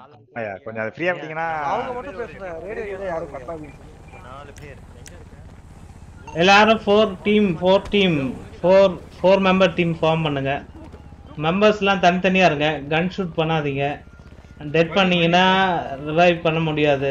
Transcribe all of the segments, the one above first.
ஐயா, கொஞ்சம் அதை ஃப்ரீயா விட்டீங்கன்னா அவங்க மட்டும் பேசுங்க ரேடியோ யாரும் கட்டாதீங்க நாலு பேர் எங்க இருக்க எல்லாரும் four team four team four four member team form பண்ணுங்க மெம்பர்ஸ்லாம் தனித்தனியா இருங்க கன் ஷூட் பண்ணாதீங்க டெட் பண்ணீங்கன்னா ரிவைவ் பண்ண முடியாது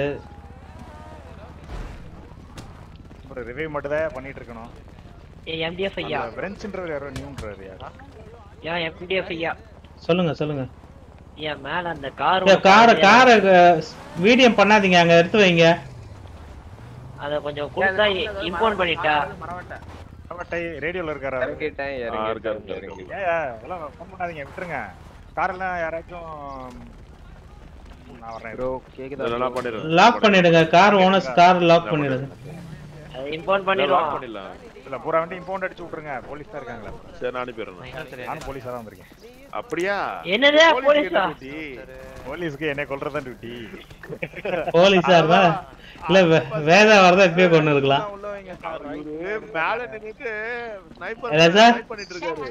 ஒரு ரிவைவ் மட்டும் தான் பண்ணிட்டு இருக்கணும் ஏ எம்டிஎஃப் ஐயா பிரெஞ்சுன்றவர் யாரோ நியூன்றாரு யாரா ஏன் எம்டிஎஃப் ஐயா சொல்லுங்க சொல்லுங்க ஏன் மேல அந்த கார் காரை காரை வீடியம் பண்ணாதீங்க அங்க எடுத்து வைங்க அத கொஞ்சம் கொடுத்தா இம்போன் பண்ணிட்டா அவட்டை ரேடியோல இருக்காரா இறங்கிட்டேன் ஆ, இருக்காரு, இறங்கிட்டேன் இருக்காரு. இறங்கி ஏயா இதெல்லாம் ஃபோன் பண்ணாதீங்க விட்டுருங்க காரெல்லாம் யாராச்சும் நான் வரேன் ப்ரோ கேக்குதா இதெல்லாம் பண்ணிடுறேன் லாக் பண்ணிடுங்க கார் ஓனர்ஸ் கார் லாக் பண்ணிடுங்க இம்போன் லாக் பண்ணிடுவோம் பண்ணிடலாம் இல்ல பூரா வண்டி இம்பவுண்ட் அடிச்சு விட்டுருங்க போலீஸ் தான் இருக்காங்களா சரி நான் அனுப்பிடுறேன் நானும் போலீஸா தான் வந்திருக்கேன் அப்படியா என்னது போலீஸ்க்கு போலீஸா என்ன duty? போலீஸ்க்கு என்ன கொல்றதான் டியூட்டி போலீஸா இருந்தா இல்ல வே- வேதா வரதா இப்பயே கொண்டு இருக்கலாம் உள்ள வைங்க இவரு மேல நின்னுட்டு sniper என்ன சார்? snipe பண்ணிட்டு இருக்காரு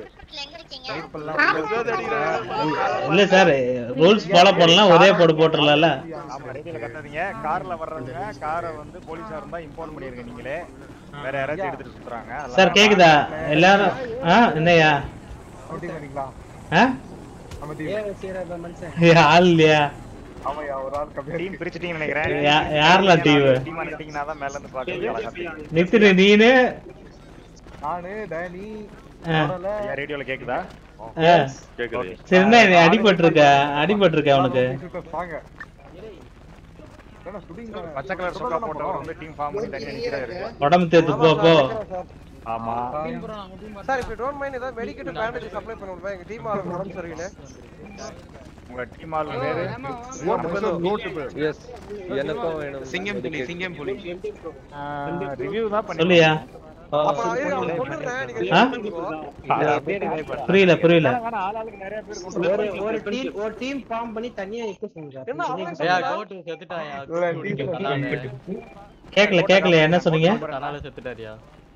இல்ல சார் ரூல்ஸ் ஃபாலோ பண்ணலாம் ஒரே போடு போட்டுடலாம்ல ஆமா ரேடியோல கத்தாதீங்க கார்ல வர்றவங்க காரை வந்து போலீஸா இருந்தா இன்ஃபார்ம் பண்ணிருங்க நீங்களே வேற யாராச்சும் எடுத்துட்டு சுத்துறாங்க அதெல்லாம் சார் கேக்குதா எல்லாரும் ஆ என்னய்யா அப்படி பண்ணிக்கலாம் ஆ நம்ம டீம் ஏய், ஆள் இல்லையா ஆமாய்யா ஒரு ஆள் கம்மி டீம் பிரிச்சிட்டீங்கன்னு நினைக்கிறேன் யா- யாரெல்லாம் team? டீம் அனுப்பிட்டீங்கன்னா தான் மேல இருந்து பாக்குறது அழகா தெரியும். நித்திரு நீனு நானு டேனி ஆ, அவரெல்லாம் ஐயா, ரேடியோல கேக்குதா ஆ. கேக்குது சரி என்ன நீ அடிபட்டிருக்க அடிபட்டிருக்க அவனுக்கு வாங்க என்ன சுடிங்க பச்சை கலர் சொக்கா போட்டவர் வந்து டீம் ஃபார்ம் பண்ணி தனியா நிக்கிறாரு உடம்பு தேத்து போ போ ஆமா சார் இப்ப டோன்ட் மைண்ட் ஏதாவது மெடிக்கெட் பேண்டேஜ் சப்ளை பண்ண முடியுமா எங்க டீம் ஆளு உடம்பு சரியில்லை உங்க டீம் ஆள் பேரு எஸ் எனக்கும் வேணும் சிங்கம் புலி சிங்கம் புலி ரிவ்யூ தான் பண்ணி சொல்லியா அப்ப ஐயோ, அவனை கொன்னுடுறேன், நீங்க ஆ? பண்ணிக்கோ. புரியல புரியல ஆளாளுக்கு நிறைய பேர் கொண்டு ஒரு ஒரு டீம் ஒரு டீம் ஃபார்ம் பண்ணி தனியா நிக்க சொல்லுங்க என்ன அவனே ஐயா சொல்றான்? கோட்டு செத்துட்டாயா இல்ல, team கேக்கல கேக்கல என்ன சொன்னீங்க தனால செத்துட்டாரியா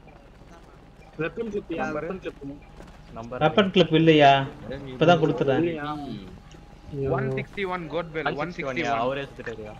நம்பர் வெப்பன் கிளிப் இல்லையா இப்பதான் கொடுத்துறேன் ஒன் சிக்ஸ்டி ஒன் கோட் பெல் ஒன் சிக்ஸ்டி அவரே செத்துட்டாரியா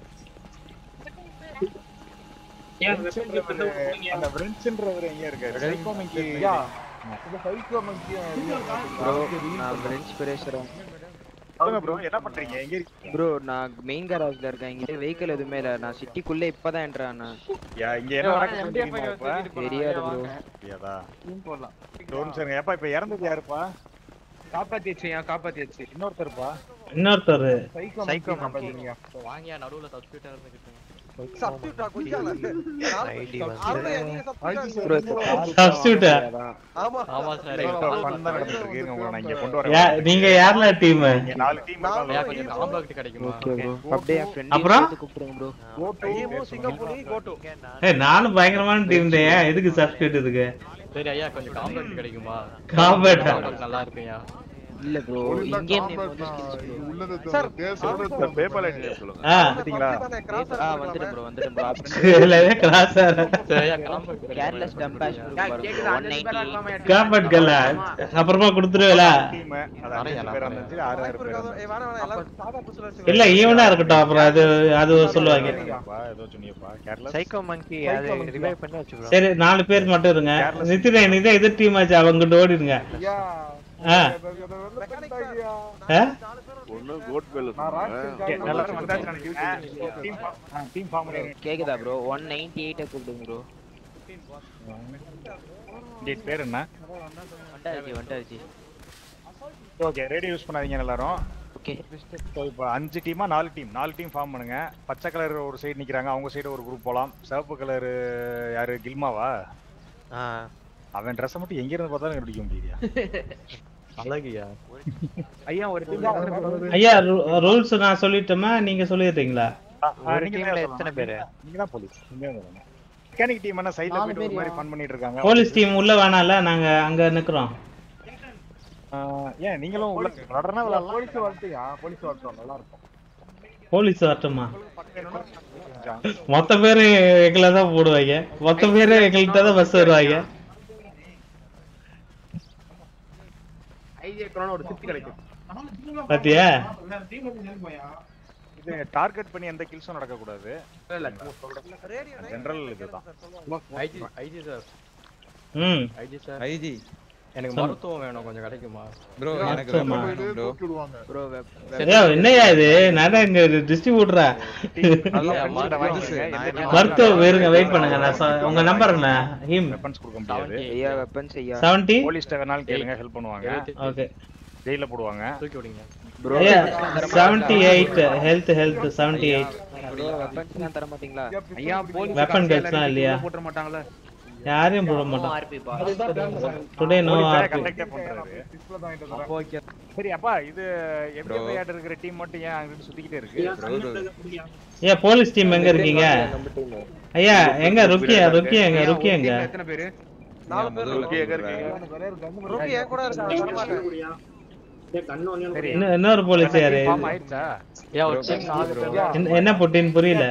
அந்த பிரெஞ்சுன்றவர் எங்க இருக்காரு சைக்கோமிக்கு ஐயா, இந்த psycho monkey ப்ரோ நான் பிரெஞ்ச் பிரேசரும் சொல்லுங்க ப்ரோ என்ன பண்றீங்க எங்க இருக்கீங்க ப்ரோ நான் மெயின் கராஜ்ல இருக்கேன் இங்க வெஹிக்கிள் எதுவுமே இல்ல நான் சிட்டிக்குள்ள இப்பதான் என்ட்ரு ஆனேன் யா, இங்க என்ன நடக்குதுன்னு தெரியுமா இப்ப தெரியாது ப்ரோ தெரியாதா டோன் சார் ஏப்பா இப்ப இறந்தது யாருப்பா காப்பாத்தியாச்சு ஏன் காப்பாத்தியாச்சு இன்னொருத்தருப்பா இன்னொருத்தர் psycho Psycho monkey monkey. பாத்தீங்க. வாங்கியா நடுவுல சப்ஸ்டியூட்டர் இருந்துக்கிட்டு Substitute ஆ, கொஞ்சம் இல்ல. ஐடி அருமையா, நீங்க substitute ப்ரோ ஆ? சப்ஸ்டியூட்டா ஆமா ஆமா சார் ஃபன் தான் நடந்துட்டு இருக்கு இருங்க, உங்களை நான் இங்க கொண்டு வரேன் நீங்க யாருல டீம் இங்க நாலு டீம் ஐயா கொஞ்சம் காம்பாக்ட் கிடைக்குமா ஓகே ப்ரோ அப்படியே என் ஃப்ரெண்ட் அப்புறம்? கூப்பிடுங்க ப்ரோ டீமு சிங்கப்பூரி கோட்டு ஏய் நானும் பயங்கரமான டீம் தான் எதுக்கு சப்ஸ்டியூட் இதுக்கு சரி ஐயா கொஞ்சம் காம்பாக்ட் கிடைக்குமா Combat ஆ? Combat நல்லா இருக்கும்யா இல்ல ப்ரோ இங்கேம் நேம் வந்து skills bro sir PayPal ID சொல்லுங்க ஆ பாத்தீங்களா? ஆ வந்துட்டேன் ப்ரோ வந்துட்டேன் ப்ரோ இல்லவே கிளாஸ் சரி ஐயா காம்பாக்ட் கேர்லெஸ் டம்பாஷ் ஒன் நைன்டி காம்பட் கல்ல அப்புறமா கொடுத்துருவேல டீம் அதான் அஞ்சு பேர் வந்துச்சு ஆறு ஆறு பேர் வந்துச்சு ஏய், வேணாம், வேணாம், எல்லாரும் சாதா புதுசுல வச்சுக்கோ. இல்ல ஈவனா இருக்கட்டும் அப்புறம் அது அது சொல்லுவாங்க சொன்னியப்பா, ஏதோ சொன்னியப்பா கேரளா சைக்கோ மங்கி அது ரிவைவ் பண்ணி வச்சுக்கிறோம் சரி நாலு பேர் மட்டும் இருங்க நித்திரே நீ தான் எதிர் டீம் ஆச்சு அவங்க ஓடிடுங்க ஐயா, ஆ இதை- இதை வந்து பண்ணிட்டாங்கய்யா. ஆ? ஒண்ணு கோட் பெல் நான் ராக் சொன்னாங்க இருக்காங்க. எல்லாரும் வந்தாச்சு நினைக்கிறேன் டீம் டீம் ஃபார்ம் பண்ணி கேக்குதா ப்ரோ ஒன் நைன்டி எயிட்ட கூப்பிடுங்க ப்ரோ டேட் பேர் என்ன வண்டாச்சு வண்டாச்சு ஓகே ரேடியோ யூஸ் பண்ணாதீங்க எல்லாரும் ஓகே ஸோ இப்போ அஞ்சு டீமா நாலு டீம் நாலு டீம் ஃபார்ம் பண்ணுங்க பச்சை கலர் ஒரு சைடு நிக்கிறாங்க அவங்க சைடு ஒரு குரூப் போலாம் சிவப்பு கலர் யாரு கில்மாவா ஆ அவன் ட்ரெஸ்ஸை மட்டும் எங்க இருந்து பார்த்தாலும் கண்டுபிடிக்க முடியலையா அழகியா ஐயா, ஒரு team ஐயா ரூல்ஸ் நான் சொல்லிட்டோமா நீங்க சொல்லிடுறீங்களா ஒரு டீம்ல எத்தனை பேரு நீங்க தான் போலீஸ் நீங்க தான் மெக்கானிக் டீம் என்ன சைடுல போயிட்டு ஒரு மாதிரி ஃபன் பண்ணிட்டு இருக்காங்க போலீஸ் டீம் உள்ள வேணாம்ல நாங்க அங்க நிக்கிறோம் ஆ, ஏன் நீங்களும் உள்ள விளாடுறனா விளாடலாம் போலீஸ் வரட்டுயா, போலீஸ் வரட்டும், நல்லா இருக்கும். போலீஸ் வரட்டுமா மொத்த பேரும் எங்களை தான் போடுவாங்க மொத்த பேரும் எங்கள்கிட்ட தான் பஸ் வருவாங்க பாத்தியா டார்கெட் பண்ணி எந்த கில்ஸும் நடக்க கூடாது ரேடியோ ஜெனரல் இதுதான் ஐஜி ஐஜி சார் ம் ஐஜி சார் ஐஜி எனக்கு சொல்லு. மருத்துவம் வேணும் கொஞ்சம் கிடைக்குமா ப்ரோ எனக்கு மருத்துவமா? வெப்பன் வேணும் ப்ரோ ப்ரோ ஐயா என்னய்யா இது நான் இங்க டிஸ்ட்ரிபியூட்டரா மருத்துவ இருங்க வெயிட் பண்ணுங்க நான் சொ- உங்க நம்பர் என்ன ஹீம் வெப்பன்ஸ் கொடுக்க முடியாது ஐயா வெப்பன்ஸ் ஐயா செவன்டி போலீஸ்ட்ட வேணாலும் கேளுங்க ஹெல்ப் பண்ணுவாங்க ஓகே ஜெயில போடுவாங்க தூக்கி விடுங்க ப்ரோ ஐயா seventy eight health health seventy eight bro வெப்பன்ஸ்லாம் தர மாட்டீங்களா ஐயா போலீஸ் Weapon guns எல்லாம் இல்லையா? போட்டுற மாட்டாங்களே யாரையும் போட மாட்டோம் ஆர்பி பா டுடே நோ ஆர்பி கண்டக்டே பண்றாரு அப்போ ஓகே சரி அப்பா இது எப்படி விளையாட்டு இருக்கிற டீம் மட்டும் ஏன் அங்கிட்டு சுத்திக்கிட்டே இருக்கு ப்ரோ ஐயா போலீஸ் டீம் எங்க இருக்கீங்க ஐயா எங்க ருக்கியா ருக்கியா எங்க ருக்கியா எங்க எத்தனை பேரு நாலு பேர் முதல்ல ஓகே எங்க இருக்கீங்க ரூபி என் கூட இருக்காங்க வர மாட்டேன் சரி இன்னும் இன்னொரு போலீஸ் யாரு ஃபார்ம் ஆயிடுச்சா ஐயா ஒரு டீம் நாலு பேர் தான். என்ன- என்ன போட்டின்னு புரியல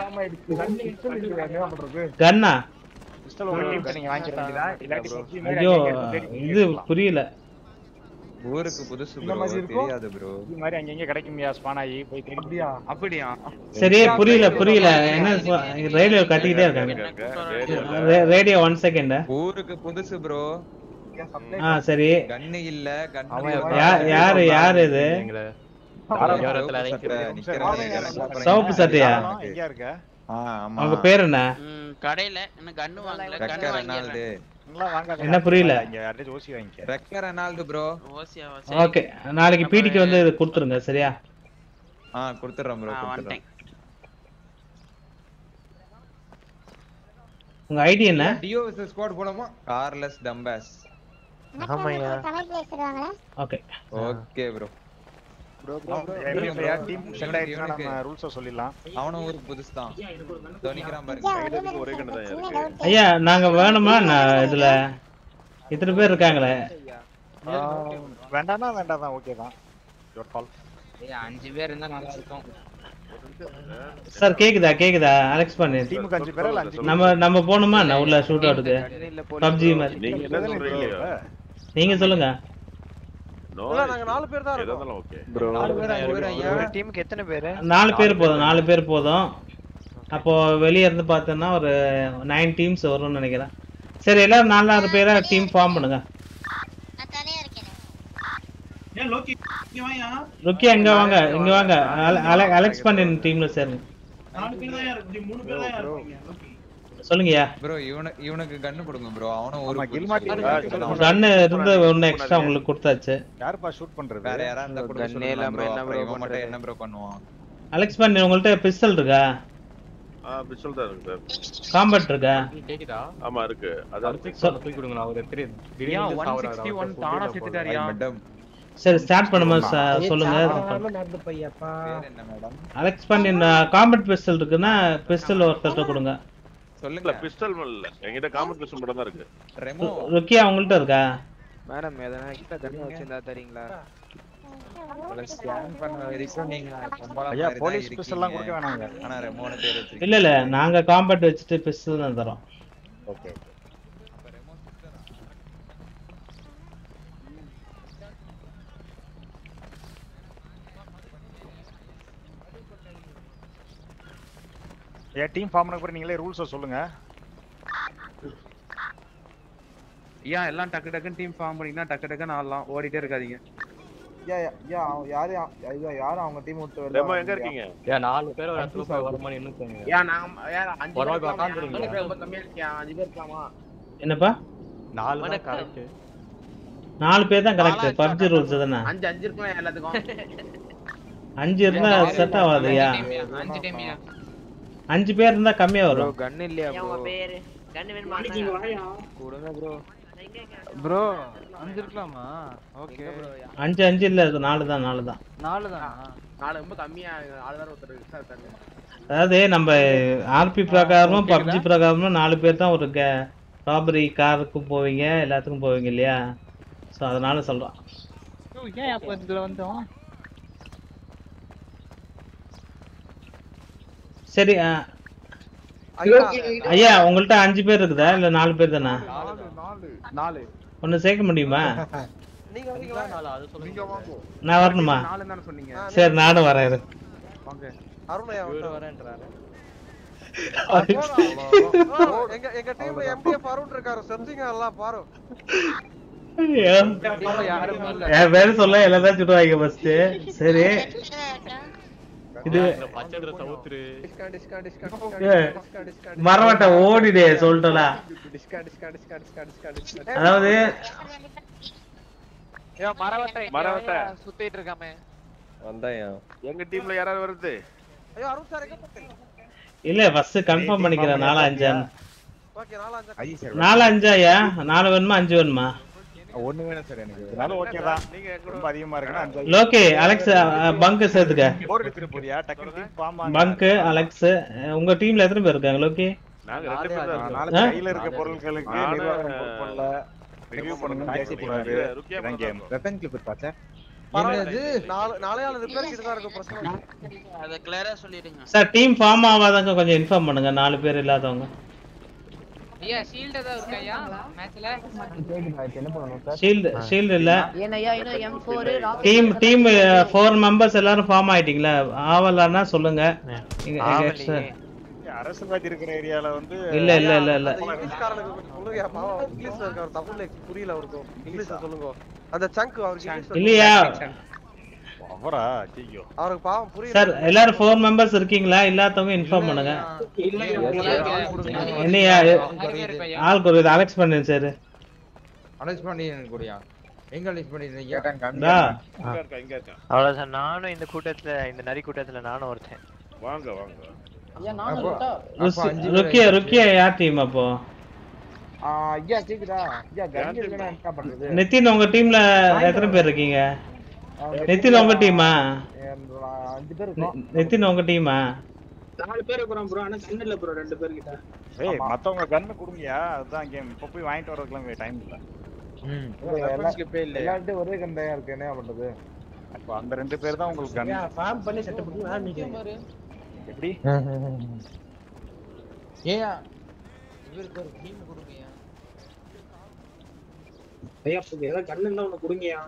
கன்னா பிஸ்டல் ஒரு டீம் நீங்க வாங்கிக்க வேண்டியதா இல்லாட்டி PUBG மாதிரி ஐயோ அங்கங்க தேடி இது எடுக்கலாம். புரியல ஊருக்கு புதுசு ப்ரோ தெரியாது ப்ரோ PUBG மாதிரி அங்கங்க கிடைக்கும்யா ஸ்பான் ஆகி போய் தேடி அப்படியா சரி புரியல புரியல என்ன ரேடியோ கட்டிக்கிட்டே இருக்காங்க ரே- ரேடியோ ஒன் செகண்ட் ஊருக்கு புதுசு ப்ரோ ஆ சரி கன்னு இல்ல யா- யாரு யாரு இது எங்களை கன்னு சவப்பு சட்டையா எங்கயா இருக்க ஆமா உங்க பேர் என்ன கடையில என்ன கண்ணு வாங்கல கண்ணு ரெக்க வாங்கிடுறேன் ரெனால்டு நல்லா வாங்காத என்ன புரியல? இங்க யார்கிட்டயும் ஓசி வாங்கிக்க ரெக்க ரெனால்டு ப்ரோ ஓசியா ஓகே நாளைக்கு பிடிக்கு வந்து இது கொடுத்துருங்க சரியா ஆ கொடுத்துறேன் ப்ரோ கொடுத்துறேன் வந்துட்டேன் உங்க ஐடி என்ன டியோ வெர்சஸ் ஸ்குவாட் போலாமா கார்லஸ் டம்பாஸ் ஆமாய்யா okay okay bro team set ஆயிடுச்சுன்னா நம்ம ரூல்ஸை சொல்லிடலாம் அவனும் ஊருக்கு புதுசு தான் துணிக்கிறான் பாருங்க ஒரே கண்ணு தான் இருக்கு ஐயா நாங்க வேணுமா நான் இதுல இத்தனை பேர் இருக்காங்களே வேண்டாம்னா வேண்டாம் தான் ஓகே தான் யுவர் கால் அஞ்சு பேர் இருந்தா நல்லா இருக்கும் சார் கேக்குதா கேக்குதா அலெக்ஸ் பண்ணு டீமுக்கு அஞ்சு பேரா இல்ல அஞ்சு நம்ம நம்ம போகணுமா நான் உள்ள ஷூட் அவுட்டுக்கு இல்ல பப்ஜி மாதிரி நீங்க என்ன சொல்றீங்க நீங்க சொல்லுங்க நோ இல்ல நாங்க நாலு பேர் தான் எதா இருக்கோம் இருந்தாலும் ஓகே ப்ரோ நாலு பேர் அஞ்சு பேர் ஐயா ஒரு டீமுக்கு எத்தனை பேரு நாலு பேர் போதும் நாலு பேர் போதும் அப்போ வெளிய இருந்து பார்த்தோன்னா ஒரு நைன் டீம்ஸ் வரும்னு நினைக்கிறேன் சரி எல்லாரும் நாலு நாலு பேரா டீம் ஃபார்ம் பண்ணுங்க ருக்கியா இங்க வாங்க இங்க வாங்க அல- அல- அலெக்ஸ் பண்ணின் டீம்ல சேருங்க சொல்லுங்கய்யா ப்ரோ இவனு இவனுக்கு கன்னு கொடுங்க ப்ரோ அவனும் ஆமா, ஊருக்கு கில் மாட்டி புதுசு. இருக்கா? கன்னு இருந்து ஒன்னு எக்ஸ்ட்ரா உங்களுக்கு கொடுத்தாச்சு யாருப்பா ஷூட் பண்றது வேற யாரா இருந்தா கொடுக்க கன்னே சொல்லுங்க இல்லாம ப்ரோ என்ன அப்புறம் bro இவன் மட்டும் பண்றது? என்ன ப்ரோ பண்ணுவான் அலெக்ஸ் பண்ணி உங்கள்ட்ட பிஸ்டல் இருக்கா ஆ பிஸ்டல் தான் இருக்கு சார் காம்பட் இருக்கா கேக்குதா ஆமா இருக்கு அதான் அடுத்து தூக்கி விடுங்களா அவரு தெரியுது திடீர்னு ஒன் சாவறாரு, சிக்ஸ்டி அவருக்கு ஒன் food தானா இல்ல போல. செத்துட்டாரியா மேடம் சரி ஸ்டார்ட் பண்ணும்போது ச- சொல்லுங்க நடந்து பையப்பா பேர் என்ன மேடம் அலெக்ஸ் பண்ணி காம்பட் பிஸ்டல் இருக்குன்னா பிஸ்டல் ஒருத்தர்ட்ட கொடுங்க இல்ல சொல்லுங்க பிஸ்டல் இல்ல என்கிட்ட காமன் பிஸ்டல் மட்டும் தான் இருக்கு ரெமோ ருக்கியா உங்கள்ட்ட இருக்கா மேடம் எதனா எக்ஸ்ட்ரா கண்ணு வச்சிருந்தா தரீங்களா ஸ்கேன் பண்ண வரைக்கும் நீங்க சம்பளம் ஐயா மாதிரி தான் போலீஸ் பிஸ்டல்லாம் கொடுக்க இருக்கீங்க. வேணாங்க ஆனா ரெமோன்னு பேர் வச்சிருக்கீங்க இல்ல இல்ல நாங்க காம்பட் வச்சுட்டு பிஸ்டல் தான் தரோம் ஓகே அப்ப ரெமோ sister ஆ? ஏன் டீம் ஃபார்ம் பண்ண கூட நீங்களே ரூல்ஸை சொல்லுங்க ஐயா எல்லாம் டக்கு டக்குன்னு டீம் ஃபார்ம் பண்ணீங்கன்னா டக்கு டக்குன்னு ஆடலாம் ஓடிட்டே இருக்காதீங்க யாரும் அவங்க டீம் விட்டு ரெமோ எங்க இருக்கீங்க ஏன் நாலு பேர் ஒரு இடத்துல போய் வர மாதிரி இன்னும் ஏன் நாங்க ஏன் அஞ்சு ஒரு பேர் நாள் இருக்கலாமா? உட்காந்துருங்க. நாலு பேர் ரொம்ப கம்மியா இருக்கியா அஞ்சு பேர் இருக்கலாமா என்னப்பா நாலு தான் வணக்கம். கரெக்ட் நாலு பேர் தான் கரெக்ட் பப்ஜி ரூல்ஸ் தானே அஞ்சு அஞ்சு இருக்கலாம் எல்லாத்துக்கும் அஞ்சு இருந்தா செட் ஆகாதுயா அஞ்சு டைமியா அஞ்சு பேர் இருந்தா கம்மியா ப்ரோ வரும் கன் இல்லையா ஏன் ப்ரோ உங்க பேரு கண்ணு வேணுமா கொடுங்க ப்ரோ ப்ரோ அஞ்சு இருக்கலாமா ஓகே அஞ்சு அஞ்சு இல்ல இது நாலு தான் நாலு தான் நாலு தானா நாலு ரொம்ப கம்மியா ஆளு வேற ஒருத்தர் விசாரி தரணும் அதாவது நம்ம ஆர்பி பிரகாரமும் பப்ஜி பிரகாரமும் நாலு பேர் தான் ஒரு ராபரி காருக்கு போவீங்க எல்லாத்துக்கும் போவீங்க இல்லையா ஸோ அதனால சொல்றோம் ஏன் அப்ப இதுல வந்தோம் சரி ஆ, ஐயா உங்கள்ட்ட அஞ்சு பேர் இருக்குதா இல்ல நாலு பேர் தானே நாலு ஒன்னு சேர்க்க முடியுமா நீங்க வரீங்களா நாலு அது சொல்லுங்க நான் வரணுமா நாலு தானே சொன்னீங்க சரி நானும் வரேன் இரு. ஓகே அருண் ஐயா இவரு வந்துட்டாரு. வரேன்றாரு ஓ, எங்க எங்க டீம்ல எம்டிஎஃப் அருண் இருக்காரு செஞ்சுங்க எல்லாம் பாரு என் என் பேர் சொல்ல எல்லாத்தையும் சுடுவாங்க ஃபர்ஸ்ட் சரி இது டிஸ்கா டிஸ்கா டிஸ்கா ஏ, டிஸ்கா டிஸ்கா மரவட்ட ஓடிடு சொல்லிட்டல டிஸ்கா டிஸ்கா டிஸ்கா டிஸ்கா டிஸ்கா டிஸ்கா அதாவது ஏன் மரவட்டை மரவட்டை. மரவட்டை சுத்திட்டு இருக்காமே வந்தாயா எங்க டீம்ல யாராவது வருது ஐயோ அருண் சார் எங்க போறீங்க இல்ல ஃபர்ஸ்ட் கன்ஃபார்ம் பண்ணிக்கிறேன் நாலு அஞ்சான்னு ஓகே நாலாஞ்சு நாலு அஞ்சாயா நாலு வேணுமா அஞ்சு வேணுமா ஒண்ணு வேணும் சார் எனக்கு இதனால ஓகே தான் ரொம்ப அதிகமா இருக்குன்னா அஞ்சு லோகே அலெக்ஸ் பங்க் சேர்த்துக்க போர் எடுத்துட்டு போறியா டக்குனு டீம் ஃபார்ம் பங்க் அலெக்ஸ் உங்க டீம்ல எத்தனை பேர் இருக்காங்க லோகே நாங்க ரெண்டு பேர் தான் நாலு இருக்கோம். கையில இருக்க பொருட்களுக்கு நானு, நிர்வாகம் பொறுப்பல்ல ரிவ்யூ பண்ணணும் கேட்கக்கூடாது ருக்கியா இதான் கேம் வெப்பன் கிளிப் பார்த்தா பரவாயில்ல நாலு நாலே நாலு ரிப்பேர் கிட்ட தான் இருக்கு பிரச்சனை அதை கிளியரா சொல்லிடுங்க சார் டீம் ஃபார்ம் ஆகாதவங்க கொஞ்சம் இன்ஃபார்ம் பண்ணுங்க நாலு பேர் இல்லாதவங்க ஐயா ஷீல்ட் ஏதாவது இருக்காயா மேட்ச்ல என்ன பண்ணணும் சார் ஷீல்டு ஷீல்டு இல்ல ஏனையா இன்னும் M four team team four members எல்லாரும் ஃபார்ம் ஆயிட்டீங்களா ஆவலன்னா சொல்லுங்க எங்க- எங்க extra- அரசுவாதி இருக்கிற ஏரியால வந்து இல்ல இல்ல இல்ல இல்ல அந்த இங்கிலீஷ்காரனுக்கு கொஞ்சம் சொல்லுங்க பாவம் இங்கிலீஷ்ல இருக்காரு தமிழ்ல புரியல அவருக்கு இங்கிலீஷ்ல சொல்லுங்க அந்த சங்க் அவருக்கு இங்கிலீஷ்ல இல்லையா அவரா ஐயோ அவருக்கு பாவம் புரியல சார் எல்லாரும் ஃபோர் மெம்பர்ஸ் இருக்கீங்களா இல்லாதவங்க இன்ஃபார்ம் பண்ணுங்க என்னையா ஆள் குறையுது அலெக்ஸ் பண்ணு சார் அனலைஸ் பண்ணி கூடியா எங்க அனலைஸ் பண்ணிருக்கீங்க டா. இங்க இருக்கா இங்க இருக்கா அவ்வளவு சார் நானும் இந்த கூட்டத்துல இந்த நரி கூட்டத்துல நானும் ஒருத்தன் வாங்க வாங்க ஐயா நானும் இருக்கா ருஸ்- ருக்கியா ருக்கியா யார் டீம் அப்போ ஐயா கேக்குதா ஐயா கன் இருக்குன்னா என்ன பண்றது நிதின் உங்க டீம்ல எத்தனை பேர் இருக்கீங்க நிதின் உங்க டீமா அஞ்சு பேர் இருக்கோம் நிதின் உங்க டீமா நாலு பேர் இருக்கிறோம் ப்ரோ ஆனா சின்ன இல்ல ப்ரோ ரெண்டு பேர் கிட்ட ஏய் மத்தவங்க கன்னு கொடுங்கயா அதுதான் கேம் இப்ப போய் வாங்கிட்டு வரதுக்குலாம் டைம் இல்ல எல்லார்ட்டும் ஒரே கன் தான் இருக்கு என்ன பண்றது அப்ப அந்த ரெண்டு பேர் தான் உங்களுக்கு கன் ஃபார்ம் பண்ணி செட்டப் பண்ணி ஆரம்பிக்கிறேன் எப்படி ஏயா இவருக்கு ஒரு டீம் கொடுங்கயா ஐயா ஏதாவது கண்ணு இருந்தா ஒண்ணு கொடுங்கயா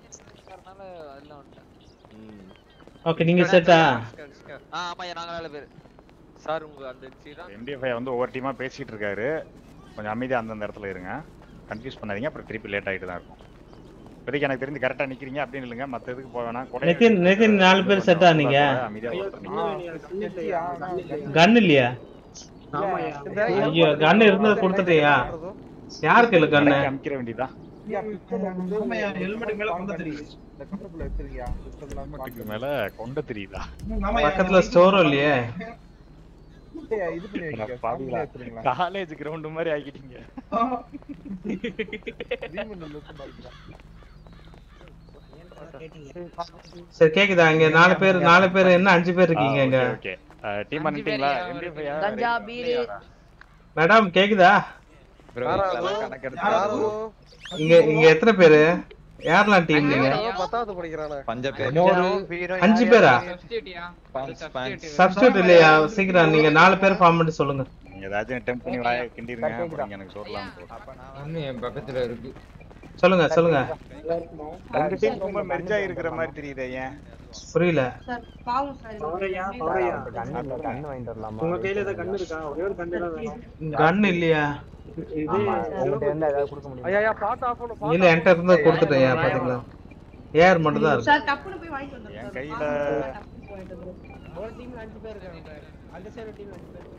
ஓகே நீங்க செட்டா ஆ ஆமாய்யா நாங்க நாலு பேர் சார் உங்க அந்த சீரா எம்டிஎஃப்ஐ வந்து ஒவ்வொரு டீமா பேசிட்டு இருக்காரு கொஞ்சம் அமைதியா அந்தந்த இடத்துல இருங்க கன்ஃபியூஸ் பண்ணாதீங்க அப்புறம் திருப்பி லேட் ஆயிட்டு தான் இருக்கும் இப்போதைக்கு எனக்கு தெரிஞ்சு கரெக்டா நிக்கிறீங்க அப்படின்னு இல்லைங்க மத்த இதுக்கு போக வேணாம் கொடை- நிதின் நிதின் நாலு பேர் செட்டா நீங்க அமைதியா ஒருத்தர் கன் இல்லையா ஆமாயா ஐயோ கன் இருந்தது கொடுத்துட்டியா யாருக்கு இல்ல கண்ணு அமைக்கிற வேண்டியதான் ஹெல்மெட் மேல கொண்டு தெரியுது இந்த கம்பெனில வச்சிருக்கியா ஹெல்மெட்டுக்கு மேல கொண்ட தெரியுதா பக்கத்துல ஸ்டோரும் இல்லையே இது பண்ணி வைக்க பாவிகளா. வச்சிருங்களா காலேஜ் கிரவுண்ட் மாதிரி ஆக்கிட்டீங்க ரீமன் லுக் பாக்கலாம் சரி கேக்குதா இங்க நாலு பேர் நாலு பேர் என்ன அஞ்சு பேர் இருக்கீங்க இங்க ஓகே டீம் அனுப்பிட்டீங்களா எம்டிஎஃப்ஐ கஞ்சா பீரு மேடம் கேக்குதா ப்ரோ கணக்கெடுத்து யாரோ இங்க இங்க எத்தனை பேரு யாரெல்லாம் டீம் நீங்க யாரோ பத்தாவது படிக்கிறானே பஞ்ச பேர் அஞ்சு பேரா சப்ஸ்டியூட்டியா பான்ஸ் பான்ஸ் சப்ஸ்டியூட் இல்லையா சீக்கிரம் நீங்க நாலு பேர் ஃபார்ம் பண்ணி சொல்லுங்க நீங்க ஏதாச்சும் டெம்ப் பண்ணி வாய கிண்டிருங்க அப்புறம் நீங்க எனக்கு சொல்லலாம் ஒண்ணு என் பக்கத்துல இருக்கு சொல்லுங்க சொல்லுங்க ரெண்டு டீம் ரொம்ப மெர்ஜா இருக்கிற மாதிரி தெரியுது ஏன் புரியல சார் பாவம் சார் அவரையா அவரையா கன் வாங்கிட்டு வரலாமா உங்க கையில ஏதாவது கன் இருக்கா ஒரே ஒரு கன் தான் வேணும் கன் இல்லையா இது உங்ககிட்ட இருந்தா ஏதாவது கொடுக்க முடியும் ஐயா ஐயா பாத்து ஆஃப் பண்ணு இல்ல என்கிட்ட இருந்து கொடுத்துட்டேன் ஏன் பாத்தீங்களா ஏர் மட்டும் தான் இருக்கு சார் டப்புனு போய் வாங்கிட்டு வந்துரு என் கையில ஒரு டீம்ல அஞ்சு பேர் இருக்காங்க அந்த சைடு டீம்ல அஞ்சு பேர்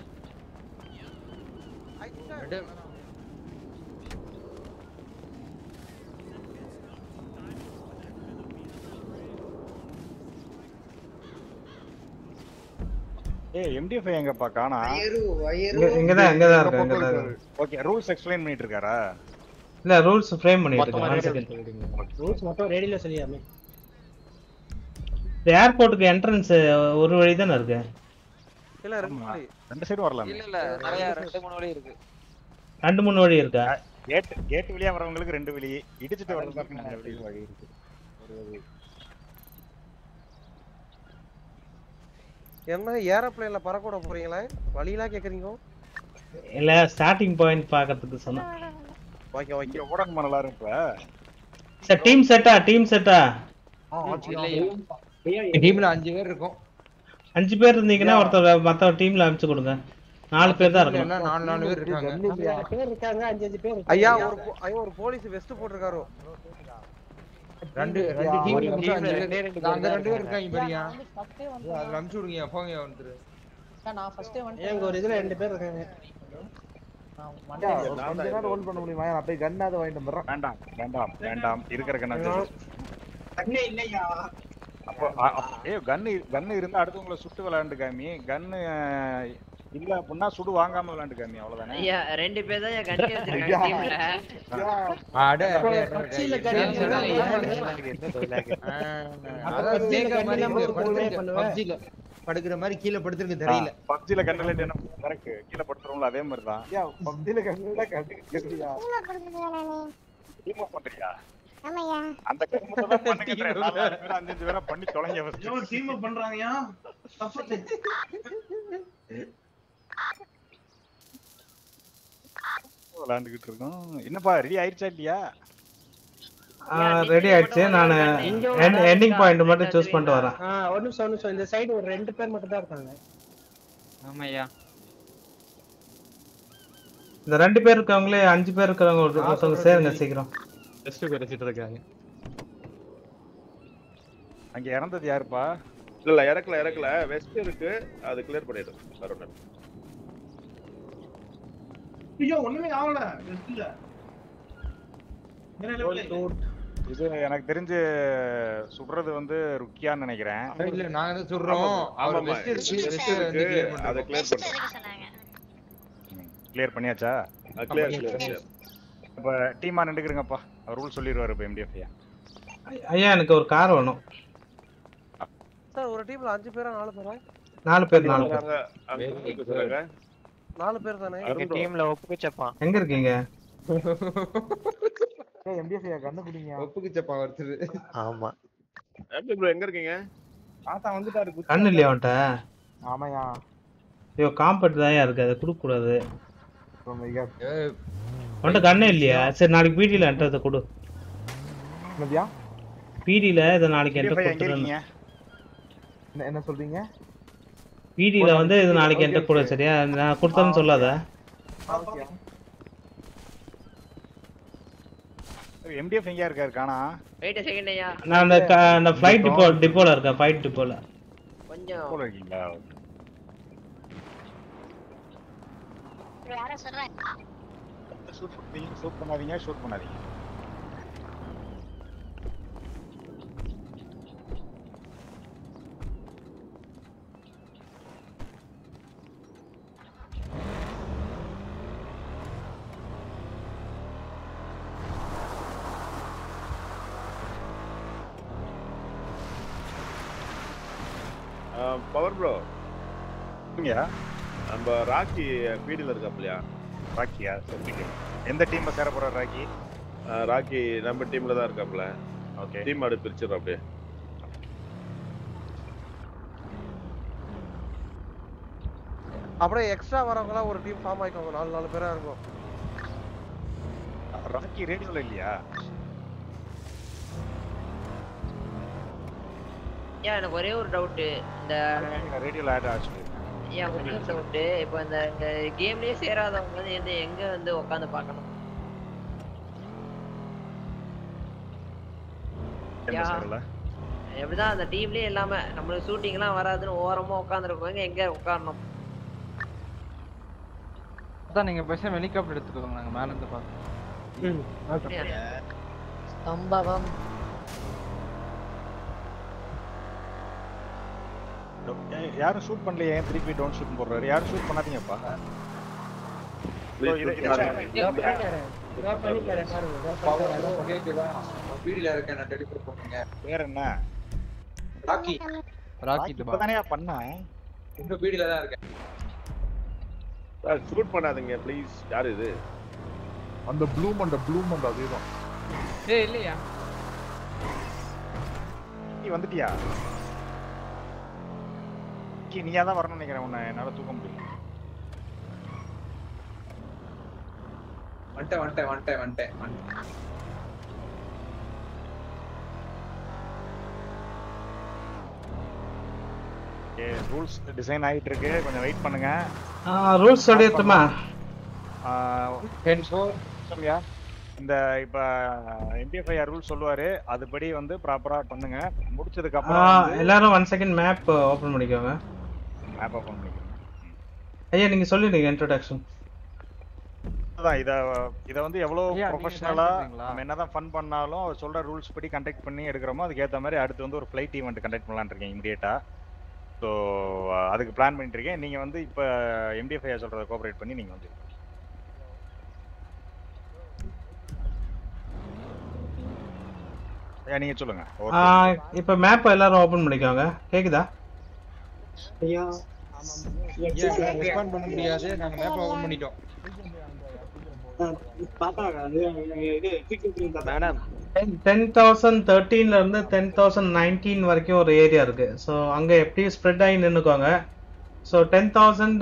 ஏய் எம்டிஎஃப்ஐ எங்கப்பா காணா இங்க இங்கதான் இங்கதான் இருக்கு இங்கதான் இருக்கு ஓகே ரூல்ஸ் எக்ஸ்பிளைன் பண்ணிட்டு இருக்காரா இல்ல ரூல்ஸ் ஃப்ரேம் பண்ணிட்டு இருக்கேன் one second. ரூல்ஸ் மட்டும் ரேடியோல சொல்லியாமே இந்த ஏர்போர்ட்டுக்கு என்ட்ரன்ஸ் ஒரு வழி தானே இருக்கு இல்ல ரெண்டு வழி. ரெண்டு சைடும் வரலாம் இல்ல இல்ல நிறைய ரெண்டு மூணு வழி இருக்கு ரெண்டு மூணு வழி இருக்கா கேட் கேட் வழியா வரவங்களுக்கு ரெண்டு வழி இடிச்சிட்டு வரவங்களுக்கு நாலு வழி வழி இருக்கு ஒரு வழி என்ன ஏரோப்ளேன்ல பறக்கூட போறீங்களா வழியெல்லாம் கேக்குறீங்க இல்ல ஸ்டார்டிங் பாயிண்ட் பாக்கிறதுக்கு சொன்னேன் ஓகே ஓகே இங்க ஊடகம் பண்ணலாம் இப்ப சார் டீம் செட்டா டீம் செட்டா டீம்ல அஞ்சு பேர் இருக்கும் அஞ்சு பேர் இருந்தீங்கன்னா ஒருத்தர் மத்த டீம்ல அனுப்பிச்சு கொடுங்க நாலு பேர் தான் இருக்கணும் எல்லாம் நாலு நாலு பேர் இருக்காங்க நாலு பேர் இருக்காங்க அஞ்சு அஞ்சு பேர் ஐயா ஒரு போ- ஐயா ஒரு போலீஸ் வெஸ்ட் போட்டிருக்காரு ரெண்டு ரெண்டு டீம் ஒரு அஞ்சு teamல பேர் ரெண்டே ரெண்டு அந்த பேர் ரெண்டு பேர் தான் இருக்காங்க பாரியா நான் வந்து first ஏ வந்துட்டேன். அதுல அனுப்பிச்சு விடுங்க போங்க வந்துரு நான் ஃபர்ஸ்டே வந்துட்டேன் எங்க ஒரு இதுல ரெண்டு பேர் இருக்காங்க நான் மண்டே கொஞ்ச நேரம் hold பண்ண முடியுமா நான் போய் கன்னாத வாங்கிட்டு வந்துடுறேன் வேண்டாம் வேண்டாம் வேண்டாம் இருக்கிற கண்ணா கண்ணே இல்லையா அப்போ அ- அப்- ஏய் கன்னு கன்னு இருந்தா அடுத்தவங்கள சுட்டு விளையாண்டு காமி கன்னு இல்ல அப்படின்னா சுடு வாங்காம விளையாண்டு காமி அவ்வளவுதானே ஐயா ரெண்டு பேர் தான் என் கட்டி வச்சிருக்காங்க டீம்ல அட பப்ஜில கண்ணு அதாவது தேக்க மாதிரி நம்ம இருக்கு. ஒரு play படுத்துருங்க. பண்ணுவேன். PUBG-ல படுக்கிற மாதிரி கீழே படுத்துருக்கு தெரியல பப்ஜில கண்ணுல என்ன கரெக்ட் கீழே படுத்துறோம்ல அதே மாதிரி தான் பப்ஜில கண்ணுல கண்டுக்கிறியா டீம் பண்றியா அந்த கருமத்தை தான் பண்ணுங்க நாலு நாலு பேர் அஞ்சு அஞ்சு பேரா பண்ணி தொலைங்க first. டீம் பண்றாங்கயா விளையாண்டுகிட்டு இருக்கோம் என்னப்பா ரெடி ஆயிடுச்சா இல்லையா ரெடி ஆயிடுச்சு நான் எண்டிங் பாயிண்ட் மட்டும் சூஸ் பண்ணிட்டு வரேன் ஆ ஒரு நிமிஷம் ஒரு நிமிஷம் இந்த சைடு ஒரு ரெண்டு பேர் மட்டும் தான் இருக்காங்க ஆமாய்யா இந்த ரெண்டு பேர் இருக்கவங்களே அஞ்சு பேர் இருக்கிறவங்க ஒரு- ஒருத்தவங்க சேருங்க சீக்கிரம் டெஸ்ட் குறைச்சிட்டு இருக்காங்க அங்க இறந்தது யாருப்பா இல்ல இல்ல இறக்கல இறக்கல வெஸ்ட் இருக்கு அது கிளியர் பண்ணிடும் வேற ஒண்ணு இல்ல. ஐயோ ஒண்ணுமே ஆகல இது எனக்கு தெரிஞ்சு சுடுறது வந்து ருக்கியான்னு நினைக்கிறேன் இல்ல நாங்க தான் சொல்றோம் அவர் ஆமாமா. வெஸ்ட் இருக்கு West வெஸ்ட் வந்து இருக்கு, கிளியர் அதை பண்ணுறோம் clear பண்ணுறோம். கிளியர் பண்ணியாச்சா clear, clear, clear. இப்ப டீமா நின்றுக்கிறீங்கப்பா அவர் ரூல் சொல்லிடுவாரு இப்ப எம்டிஎஃப் ஐயா எனக்கு ஒரு கார் வேணும் சார் ஒரு டீம்ல அஞ்சு பேரா நாலு பேரா நாலு பேர் நாலு பேர் அங்க அங்க இருக்கு சொல்லுங்க நாலு பேர் தானே அருண் bro. டீம்ல ஒப்புக்குச்சப்பான் எங்க இருக்கீங்க ஒப்புக்கு சப்பா ஒருத்தர் ஆமா எப்படி ப்ரோ எங்க இருக்கீங்க கண்ணு இல்லையா அவன்கிட்ட ஐயோ காம்பட் தான் இருக்கு அதை கொடுக்க கூடாது அவன்கிட்ட கண்ணே இல்லையா சரி நாளைக்கு பிடில என்கிட்ட அதை கொடு பிடில இதை நாளைக்கு என்கிட்ட எங்க இருக்கீங்க கொடுத்துருந்தேன் என்ன சொல்றீங்க பிடில வந்து இது நாளைக்கு என்கிட்ட கொடு சரியா நான் கொடுத்தேன்னு சொல்லாத எம்டிஎஃப் எங்கயா இருக்காரு காணா வெயிட் செகண்ட் ஐயா நான் அந்த க- அந்த ஃப்ளைட் டிப்போ டிப்போல இருக்கேன் ஃப்ளைட் டிப்போல கொஞ்சம் போல இருக்கீங்களா ஷூட் பண்ணாதீங்க ஷூட் பண்ணாதீங்க ஷூட் பண்ணாதீங்க பவர் ப்ரோ இங்கயா நம்ம ராக்கி பீடியில் இருக்காப்லையா ராக்கியா சரி எந்த டீம்ல சேர போற ராக்கி ராக்கி நம்ம டீம்ல தான் இருக்காப்ல ஓகே டீம் ஆடு பிரிச்சிடும் அப்படியே அப்படியே எக்ஸ்ட்ரா வரவங்கலாம் ஒரு டீம் ஃபார்ம் ஆயிக்கோங்க நாலு நாலு பேரா இருக்கும் ராக்கி ரேடியோல இல்லையா ஐயா எனக்கு ஒரே ஒரு டவுட் இந்த ரேடியோல ஆட் ஆச்சு ஐயா ஒரே ஒரு டவுட் இப்போ இந்த இந்த கேம்லயே சேராதவங்க வந்து எந்த எங்க வந்து உட்காந்து பார்க்கணும் எந்த யா. சேரல எப்படிதான் அந்த டீம்லயே இல்லாம நம்மளுக்கு ஷூட்டிங் எல்லாம் வராதுன்னு ஓரமா உட்காந்துருக்கவங்க எங்க உட்காரணும் அதான் நீங்க பேசாம ஹெலிகாப்டர் எடுத்துக்கோங்க நாங்க மேல இருந்து பாக்கோம் சம்பவம் ஏய், யாரும் ஷூட் பண்ணலையே ஏன் திருப்பி டவுன் ஷூட் போடுறாரு யாரும் ஷூட் பண்ணாதீங்கப்பா Please இது- shoot இது- பண்ணாதீங்க. இதோ பண்ணித்தரேன். இதோ பண்ணித்தரேன் பாருங்க இதோ பண்ணித்தரேன். கேக்குதா வீடியோல இருக்கேன் நான் டெலிபோர்ட் பண்ணுங்க பேர் என்ன ராக்கி ராக்கெட் இப்பதானே பண்ண இன்னும் வீடியோல தான் இருக்கேன் ஷூட் பண்ணாதீங்க ப்ளீஸ் யார் இது அந்த ப்ளூம் அந்த ப்ளூம் அந்த அதேதான் ஏய் இல்லையா நீ வந்துட்டியா கி, நீயா தான் வரணும்னு நினைக்கிறேன் உன்னை என்னால தூக்க முடியல வந்துட்டேன் வந்துட்டேன் வந்துட்டேன் வந்துட்டேன் வந்துட்டேன். ஏ ஓகே ரூல்ஸ் டிசைன் ஆயிட்டு இருக்கு கொஞ்சம் வெயிட் பண்ணுங்க ரூல்ஸ் சொல்லிட்டுமா டென் ஃபோர் சொல்லியா இந்த இப்ப எம்பிஎஃப்ஐஆர் ரூல் சொல்லுவாரு அதுபடி வந்து ப்ராப்பரா பண்ணுங்க முடிச்சதுக்கு அப்புறம் வந்து எல்லாரும் ஒன் செகண்ட் மேப் ஓபன் பண்ணிக்கோங்க மேப் ஓபன் பண்ணிக்கோங்க ஐயா நீங்க சொல்லிடுங்க இன்ட்ரோடக்ஷன் அதான் இத இத வந்து எவ்வளவு ஐயா, நீங்க ப்ரொஃபஷனலா join பண்றீங்களா? நம்ம என்னதான் ஃபன் பண்ணாலும் அவர் சொல்ற ரூல்ஸ் படி கண்டக்ட் பண்ணி எடுக்கிறோமோ அதுக்கு ஏத்த மாதிரி அடுத்து வந்து ஒரு ஃப்ளைட் ஈவெண்ட் கண்டக்ட் பண்ணலாம்னு இருக்கேன் இமிடியேட்டா ஸோ அதுக்கு பிளான் பண்ணிட்டு இருக்கேன் நீங்க வந்து இப்ப எம்டிஎஃப்ஐ சொல்றதை கோஆபரேட் பண்ணி நீங்க வந்து ஐயா நீங்க சொல்லுங்க ஒரு இப்போ மேப் எல்லாரும் ஓபன் பண்ணிக்கோங்க கேக்குதா ஐயா ரெஸ்பாண்ட் பண்ண முடியாது நாங்க மேப் ஓபன் பண்ணிட்டோம் பார்த்தாங்க அது இது சீக்கிரம் மேடம் டென் தௌசண்ட் தேர்ட்டீன்ல இருந்து டென் தௌசண்ட் நைன்டீன் வரைக்கும் ஒரு ஏரியா இருக்கு ஸோ அங்க எப்படி ஸ்ப்ரெட் ஆகி நின்னுக்கோங்க so ten thousand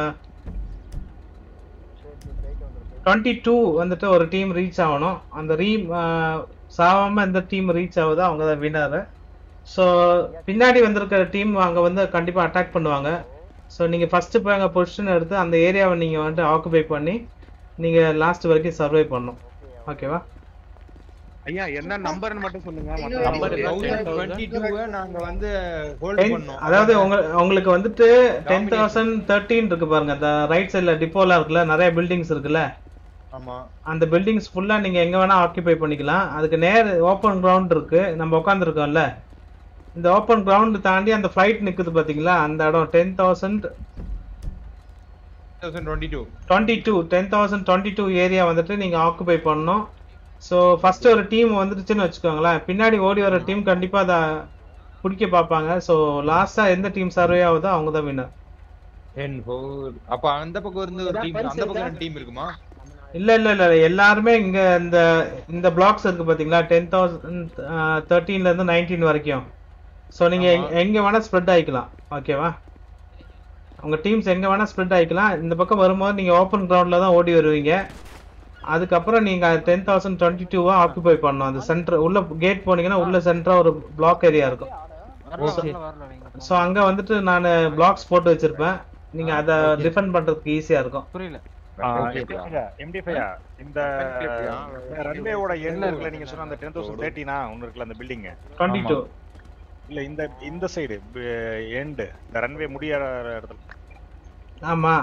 twenty two வந்துட்டு ஒரு டீம் ரீச் ஆகணும் அந்த ரீ சாவாம எந்த டீம் ரீச் ஆகுதோ அவங்க தான் வினர் ஸோ பின்னாடி வந்திருக்கிற டீம் அங்கே வந்து கண்டிப்பாக அட்டாக் பண்ணுவாங்க ஸோ நீங்கள் ஃபஸ்ட்டு போய் அங்கே பொசிஷன் எடுத்து அந்த ஏரியாவை நீங்கள் வந்துட்டு ஆக்குபை பண்ணி நீங்கள் லாஸ்ட் வரைக்கும் சர்வை பண்ணணும் ஓகேவா ஐயா என்ன நம்பர்னு மட்டும் சொல்லுங்க Number தௌசண்ட் டுவெண்ட்டி டூவை நாங்க வந்து ஹோல்ட் பண்ணோம் அதாவது உங்க உங்களுக்கு வந்துட்டு டென் தௌசண்ட் தேர்ட்டின் இருக்கு பாருங்க அந்த ரைட் சைடில் டிப்போலாம் இருக்குல்ல நிறைய பில்டிங்ஸ் இருக்குல்ல ஆமா அந்த பில்டிங்ஸ் ஃபுல்லா நீங்க எங்க வேணா ஆக்கிபை பண்ணிக்கலாம் அதுக்கு நேர் ஓப்பன் கிரவுண்ட் இருக்கு நம்ம உட்காந்துருக்கோம்ல இந்த ஓப்பன் கிரவுண்ட் தாண்டி அந்த ஃபிளைட் நிக்குது பாத்தீங்களா அந்த இடம் ten thousand thousand twenty two twenty two ten thousand twenty two area வந்துட்டு நீங்க ஆக்குபை பண்ணணும் ஸோ ஃபர்ஸ்ட் ஒரு டீம் வந்துருச்சுன்னு வச்சுக்கோங்களேன் பின்னாடி ஓடி வர டீம் கண்டிப்பா அதை பிடிக்க பார்ப்பாங்க ஸோ லாஸ்டா எந்த டீம் சர்வே ஆகுதோ அவங்க தான் வின்னர் டென் ஃபோர் அப்ப அந்த பக்கம் இருந்து ஒரு டீம் அந்த பக்கம் ரெண்டு டீம் இருக்குமா இல்ல இல்ல இல்ல எல்லாருமே இங்க இந்த இந்த பிளாக்ஸ் இருக்கு பாத்தீங்களா டென் தௌசண்ட் தேர்ட்டீன்ல இருந்து நைன்டீன் வரைக்கும் ஸோ நீங்க எங்க- எங்க வேணா ஸ்ப்ரெட் ஆயிக்கலாம் ஓகேவா உங்க டீம்ஸ் எங்க வேணா ஸ்ப்ரெட் ஆயிக்கலாம் இந்த பக்கம் வரும்போது நீங்க ஓப்பன் கிரவுண்ட்ல தான் ஓடி வருவீங்க அதுக்கப்புறம் நீங்க டென் தௌசண்ட் டுவெண்ட்டி டூவா ஆக்குபை பண்ணணும் அந்த சென்டர் உள்ள கேட் போனீங்கன்னா உள்ள சென்டரா ஒரு பிளாக் ஏரியா இருக்கும் ஓகே ஸோ அங்க வந்துட்டு நான் பிளாக்ஸ் போட்டு வச்சிருப்பேன் நீங்க அதை டிஃபெண்ட் பண்றதுக்கு ஈஸியா இருக்கும் புரியல எம்டிஃபையா இந்த ரன்வேவோட எண்ட் இருக்குல்ல நீங்க சொன்ன அந்த டென் தௌசண்ட் தேர்ட்டினா ஒன்னு இருக்குல்ல அந்த பில்டிங் டுவெண்ட்டி டூ இல்ல இந்த இந்த சைடு எண்டு இந்த ரன்வே முடியற இடத்துல ஆமா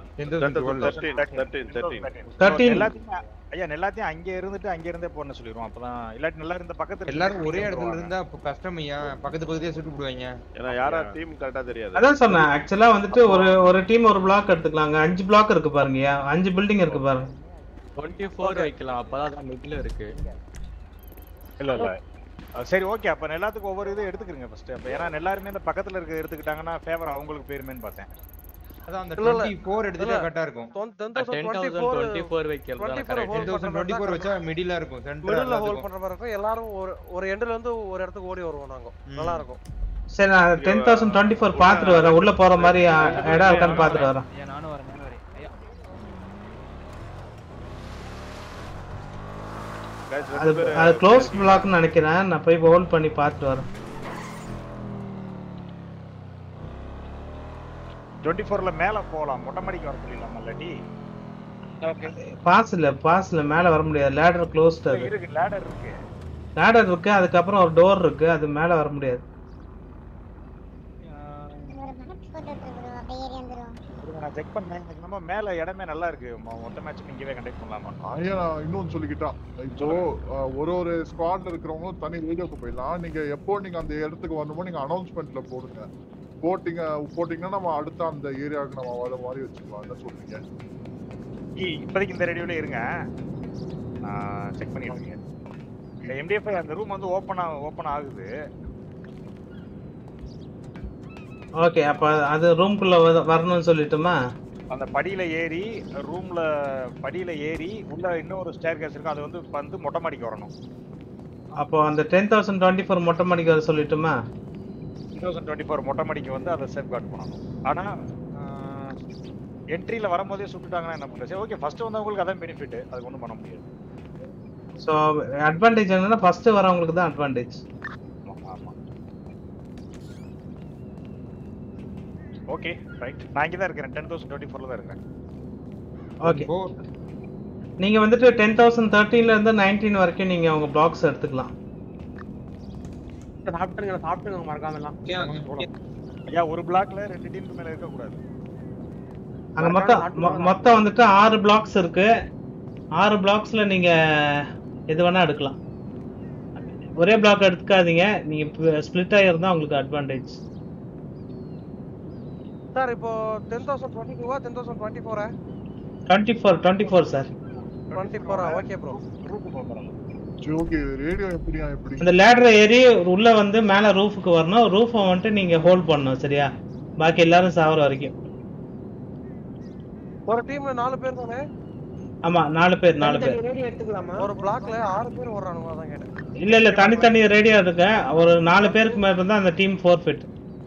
Thirteen. எல்லாத்தையும் ஐயா எல்லாத்தையும் அங்க இருந்துட்டு அங்க இருந்தே போன சொல்லிடுவோம் அப்பதான் இல்லாட்டி நல்லா இருந்த பக்கத்துல எல்லாரும் ஒரே இடத்துல இருந்தா அப்ப கஷ்டம் ஐயா பக்கத்து பக்கத்தையே சுட்டு போடுவாங்க ஏன்னா யாரா டீம் கரெக்டா தெரியாது அதான் சொன்னேன் ஆக்சுவலா வந்துட்டு ஒரு ஒரு டீம் ஒரு பிளாக் எடுத்துக்கலாங்க அஞ்சு பிளாக் இருக்கு பாருங்கயா அஞ்சு பில்டிங் இருக்கு பாருங்க டுவெண்ட்டி ஃபோர் வைக்கலாம் அப்பதான் மிட்ல இருக்கு இல்ல இல்ல அஹ் சரி ஓகே அப்ப எல்லாத்துக்கும் ஒவ்வொரு இது எடுத்துக்கிறீங்க ஃபர்ஸ்ட் அப்ப ஏன்னா எல்லாருமே இந்த பக்கத்துல இருக்க எடுத்துக்கிட்டாங்கன்னா ஃபேவர் அவங்களுக்கு போயிருமேன்னு பார்த்தேன் அதான் அந்த இல்ல, இல்ல. டுவெண்ட்டி ஃபோர் எடுத்துட்டா இல்ல. கரெக்டா இருக்கும் ten thousand twenty four twenty four வைக்கலாம் twenty four ten thousand twenty four வச்சா மிடிலா இருக்கும் மிடில் ஹோல்ட் சென்டர் பண்ற மாதிரி இருக்கும் எல்லாரும் ஒரு ஒரு எண்ட்ல இருந்து ஒரு இடத்துக்கு ஓடி வருவோம் நாங்க நல்லா இருக்கும் சரி நான் டென் தௌசண்ட் டுவெண்ட்டி ஃபோர் பார்த்துட்டு வரேன் உள்ள போற மாதிரி அஹ், இடம் இருக்கான்னு பார்த்துட்டு வரேன் நானும் வரேன் நானும் வரேன் ஐயா அது அது க்ளோஸ் பிளாக்னு நினைக்கிறேன் நான் போய் ஹோல்ட் பண்ணி பார்த்துட்டு வரேன் டுவெண்ட்டி ஃபோர்ல மேல போகலாம் மொட்டை மாடிக்கு வர சொல்லிடலாம் இல்லாட்டி பாஸ் இல்ல பாஸ் இல்ல மேல வர முடியாது லேடர் க்ளோஸ்ட் அது இருக்கு லேடர் இருக்கு லேடர் இருக்கு அதுக்கப்புறம் ஒரு டோர் இருக்கு அது மேல வர முடியாது இருங்க, நான் செக் பண்ணேன் எனக்கு நம்ம மேல இடமே நல்லா இருக்கு மொ- மொத்த மேட்ச் இங்கவே கண்டக்ட் பண்ணலாமா ஐயா நான் இன்னொன்னு சொல்லிக்கிட்டான் இப்போ அஹ், ஒரு ஒரு ஸ்குவாட்ல இருக்கிறவங்களும் தனி வீடியோக்கு போயிடலாம் நீங்க எப்போ நீங்க அந்த இடத்துக்கு வரணுமோ நீங்க அனௌன்ஸ்மெண்ட்ல போடுங்க போட்டிங்க போட்டிங்கன்னா நம்ம அடுத்த அந்த ஏரியாவுக்கு நம்ம வர மாதிரி வச்சுக்கலாம் என்ன சொல்றீங்க இ- இப்போதைக்கு இந்த ரேடியோல இருங்க நான் செக் பண்ணிட்டு இருக்கேன் இந்த எம்டிஎஃப்ஐ அந்த ரூம் வந்து ஓப்பன் ஓப்பன் ஆகுது ஓகே அப்ப அது ரூம்குள்ள வரணும்னு சொல்லிட்டுமா அந்த படியில ஏறி ரூம்ல படியில ஏறி உள்ள இன்னொரு ஸ்டேர் கேஸ் இருக்கு அது வந்து வந்து மொட்டை மாடிக்கு வரணும் அப்போ அந்த டென் தௌசண்ட் டுவெண்ட்டி ஃபோர் மொட்டை மாடிக்கு வர சொல்லட்டுமா டூ தௌசண்ட் டுவெண்ட்டி ஃபோர் மொட்டை மாடிக்கு வந்து அதை சேஃப் கார்டு பண்ணணும் ஆனா என்ட்ரியில வரும்போதே சுட்டுட்டாங்கன்னா என்ன பண்றது சரி ஓகே ஃபர்ஸ்ட் வந்தவங்களுக்கு அதான் பெனிஃபிட் அதுக்கு ஒன்றும் பண்ண முடியாது ஸோ அட்வான்டேஜ் என்னன்னா ஃபர்ஸ்ட் வரவங்களுக்கு தான் அட்வான்டேஜ் ஆமா, ஆமா ஓகே ரைட் நான் இங்கே தான் இருக்கிறேன் டென் தௌசண்ட் டுவெண்ட்டி ஃபோரில் தான் இருக்கிறேன் ஓகே நீங்க வந்துட்டு டென் தௌசண்ட் தேர்ட்டீன்ல இருந்து நைன்டீன் வரைக்கும் நீங்க உங்க பிளாக்ஸ் எடுத்துக்கலாம் சாப்பிட்டுருங்க சாப்பிட்டுருங்க மறக்காம எல்லாம் ஐயா ஒரு பிளாக்ல ரெண்டு டீமுக்கு மேல இருக்க கூடாது அங்க மொத்தம் மொ- மொத்தம் வந்துட்டு ஆறு பிளாக்ஸ் இருக்கு ஆறு பிளாக்ஸ்ல நீங்க எது வேணா எடுக்கலாம் ஒரே பிளாக் எடுத்துக்காதீங்க நீங்க ஸ்ப்ளிட் ஆகிருந்தா உங்களுக்கு அட்வான்டேஜ் சார் இப்போ டென் தௌசண்ட் டுவெண்ட்டி டூவா டென் தௌசண்ட் டுவெண்ட்டி ஃபோரா twenty four twenty four sir twenty ஃபோரா ஓகே ப்ரோ சரி ஓகே ரேடியோ எப்படியா எப்படி இந்த லேடர் ஏறி உள்ள வந்து மேல ரூஃபுக்கு வரணும் ரூஃபை வந்துட்டு நீங்க ஹோல்ட் பண்ணணும் சரியா பாக்கி எல்லாரும் சாவர வரைக்கும் ஒரு டீம்ல நாலு பேர் தானே ஆமா நாலு பேர் நாலு பேர் ரேடியோ எடுத்துக்கலாமா ஒரு பிளாக்ல ஆறு பேர் ஓடுறானுங்க அதான் கேட்டேன் இல்ல இல்ல தனித்தனி ரேடியோ இருக்கு ஒரு நாலு பேருக்கு மேல இருந்தா அந்த டீம் ஃபோர் ஃபிட்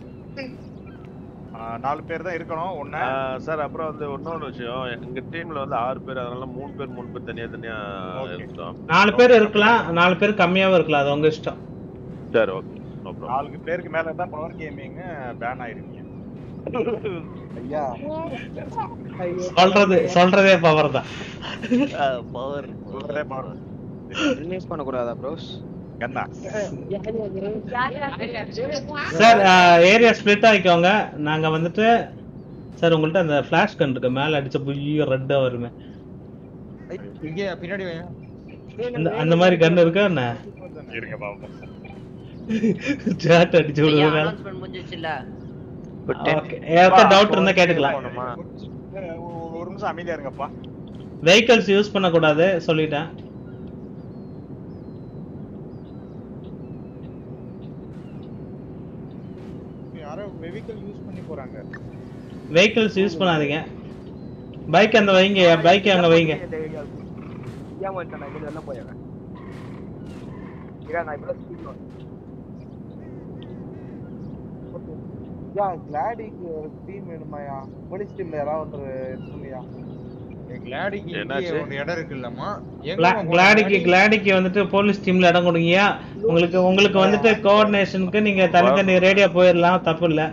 நாலு பேர் தான் இருக்கணும் ஒண்ணு சார் அப்புறம் வந்து இன்னொன்று விஷயம் எங்க டீம்ல வந்து ஆறு பேர் அதனால மூணு பேர் மூணு பேர் தனியா தனியா இருக்கோம் நாலு பேர் இருக்கலாம் நாலு பேர் கம்மியாவும் இருக்கலாம் அது உங்க இஷ்டம் சரி ஓகே நோ ப்ராப்ளம் நாலு பேருக்கு மேல தான் பவர் கேமிங் பேன் ஆயிருக்கீங்க ஐயா சொல்றது சொல்றதே பவர் தான் பவர் சொல்றதே பவர் ரிலீஸ் பண்ணக்கூடாதா ப்ரோஸ் கண்ணா சார் ஏரியா ஸ்ப்ளிட் ஆகிக்கோங்க நாங்க வந்துட்டு சார் உங்கள்ட்ட அந்த ஃபிளாஷ் கன் இருக்கு மேல அடிச்ச புய்ய ரெட்டா வருமே இங்கே பின்னாடி வைங்க. அந்த அந்த மாதிரி கன் இருக்கா என்ன இருங்க பாப்போம் சாட் அடிச்சு ஐயா விடுறதுனால அனௌன்ஸ்மெண்ட் முடிஞ்சிச்சுல ஓகே ஏதாவது டவுட் இருந்தா கேட்டுக்கலாம் ஒரு- ஒரு நிமிஷம் அமைதியா இருங்கப்பா வெஹிக்கல்ஸ் யூஸ் பண்ணக்கூடாது சொல்லிட்டேன் யாரோ வெஹிக்கிள் யூஸ் பண்ணி போறாங்க வெஹிக்கல்ஸ் யூஸ் பண்ணாதீங்க பைக் அந்த வைங்க பைக் அங்க வைங்க ஏன் வந்துட்டேன் நான் இங்க வெளில போயிடுறேன் நான் இப்ப ஸ்பீட் யா கிளாடிக்கு ஒரு டீம் வேணுமாயா போலீஸ் டீம்ல யாராவது ஒருத்தர் சொல்லியா கிளாடிக்கு இங்கே என்னாச்சு? ஒரு இடம் இருக்குல்லம்மா கிளா- கிளாடிக்கு கிளாடிக்கு வந்துட்டு போலீஸ் டீம்ல இடம் கொடுங்கயா உங்களுக்கு உங்களுக்கு வந்துட்டு கோஆர்டினேஷனுக்கு நீங்க தனித்தனி ரேடியோ போயிடலாம் தப்பு இல்ல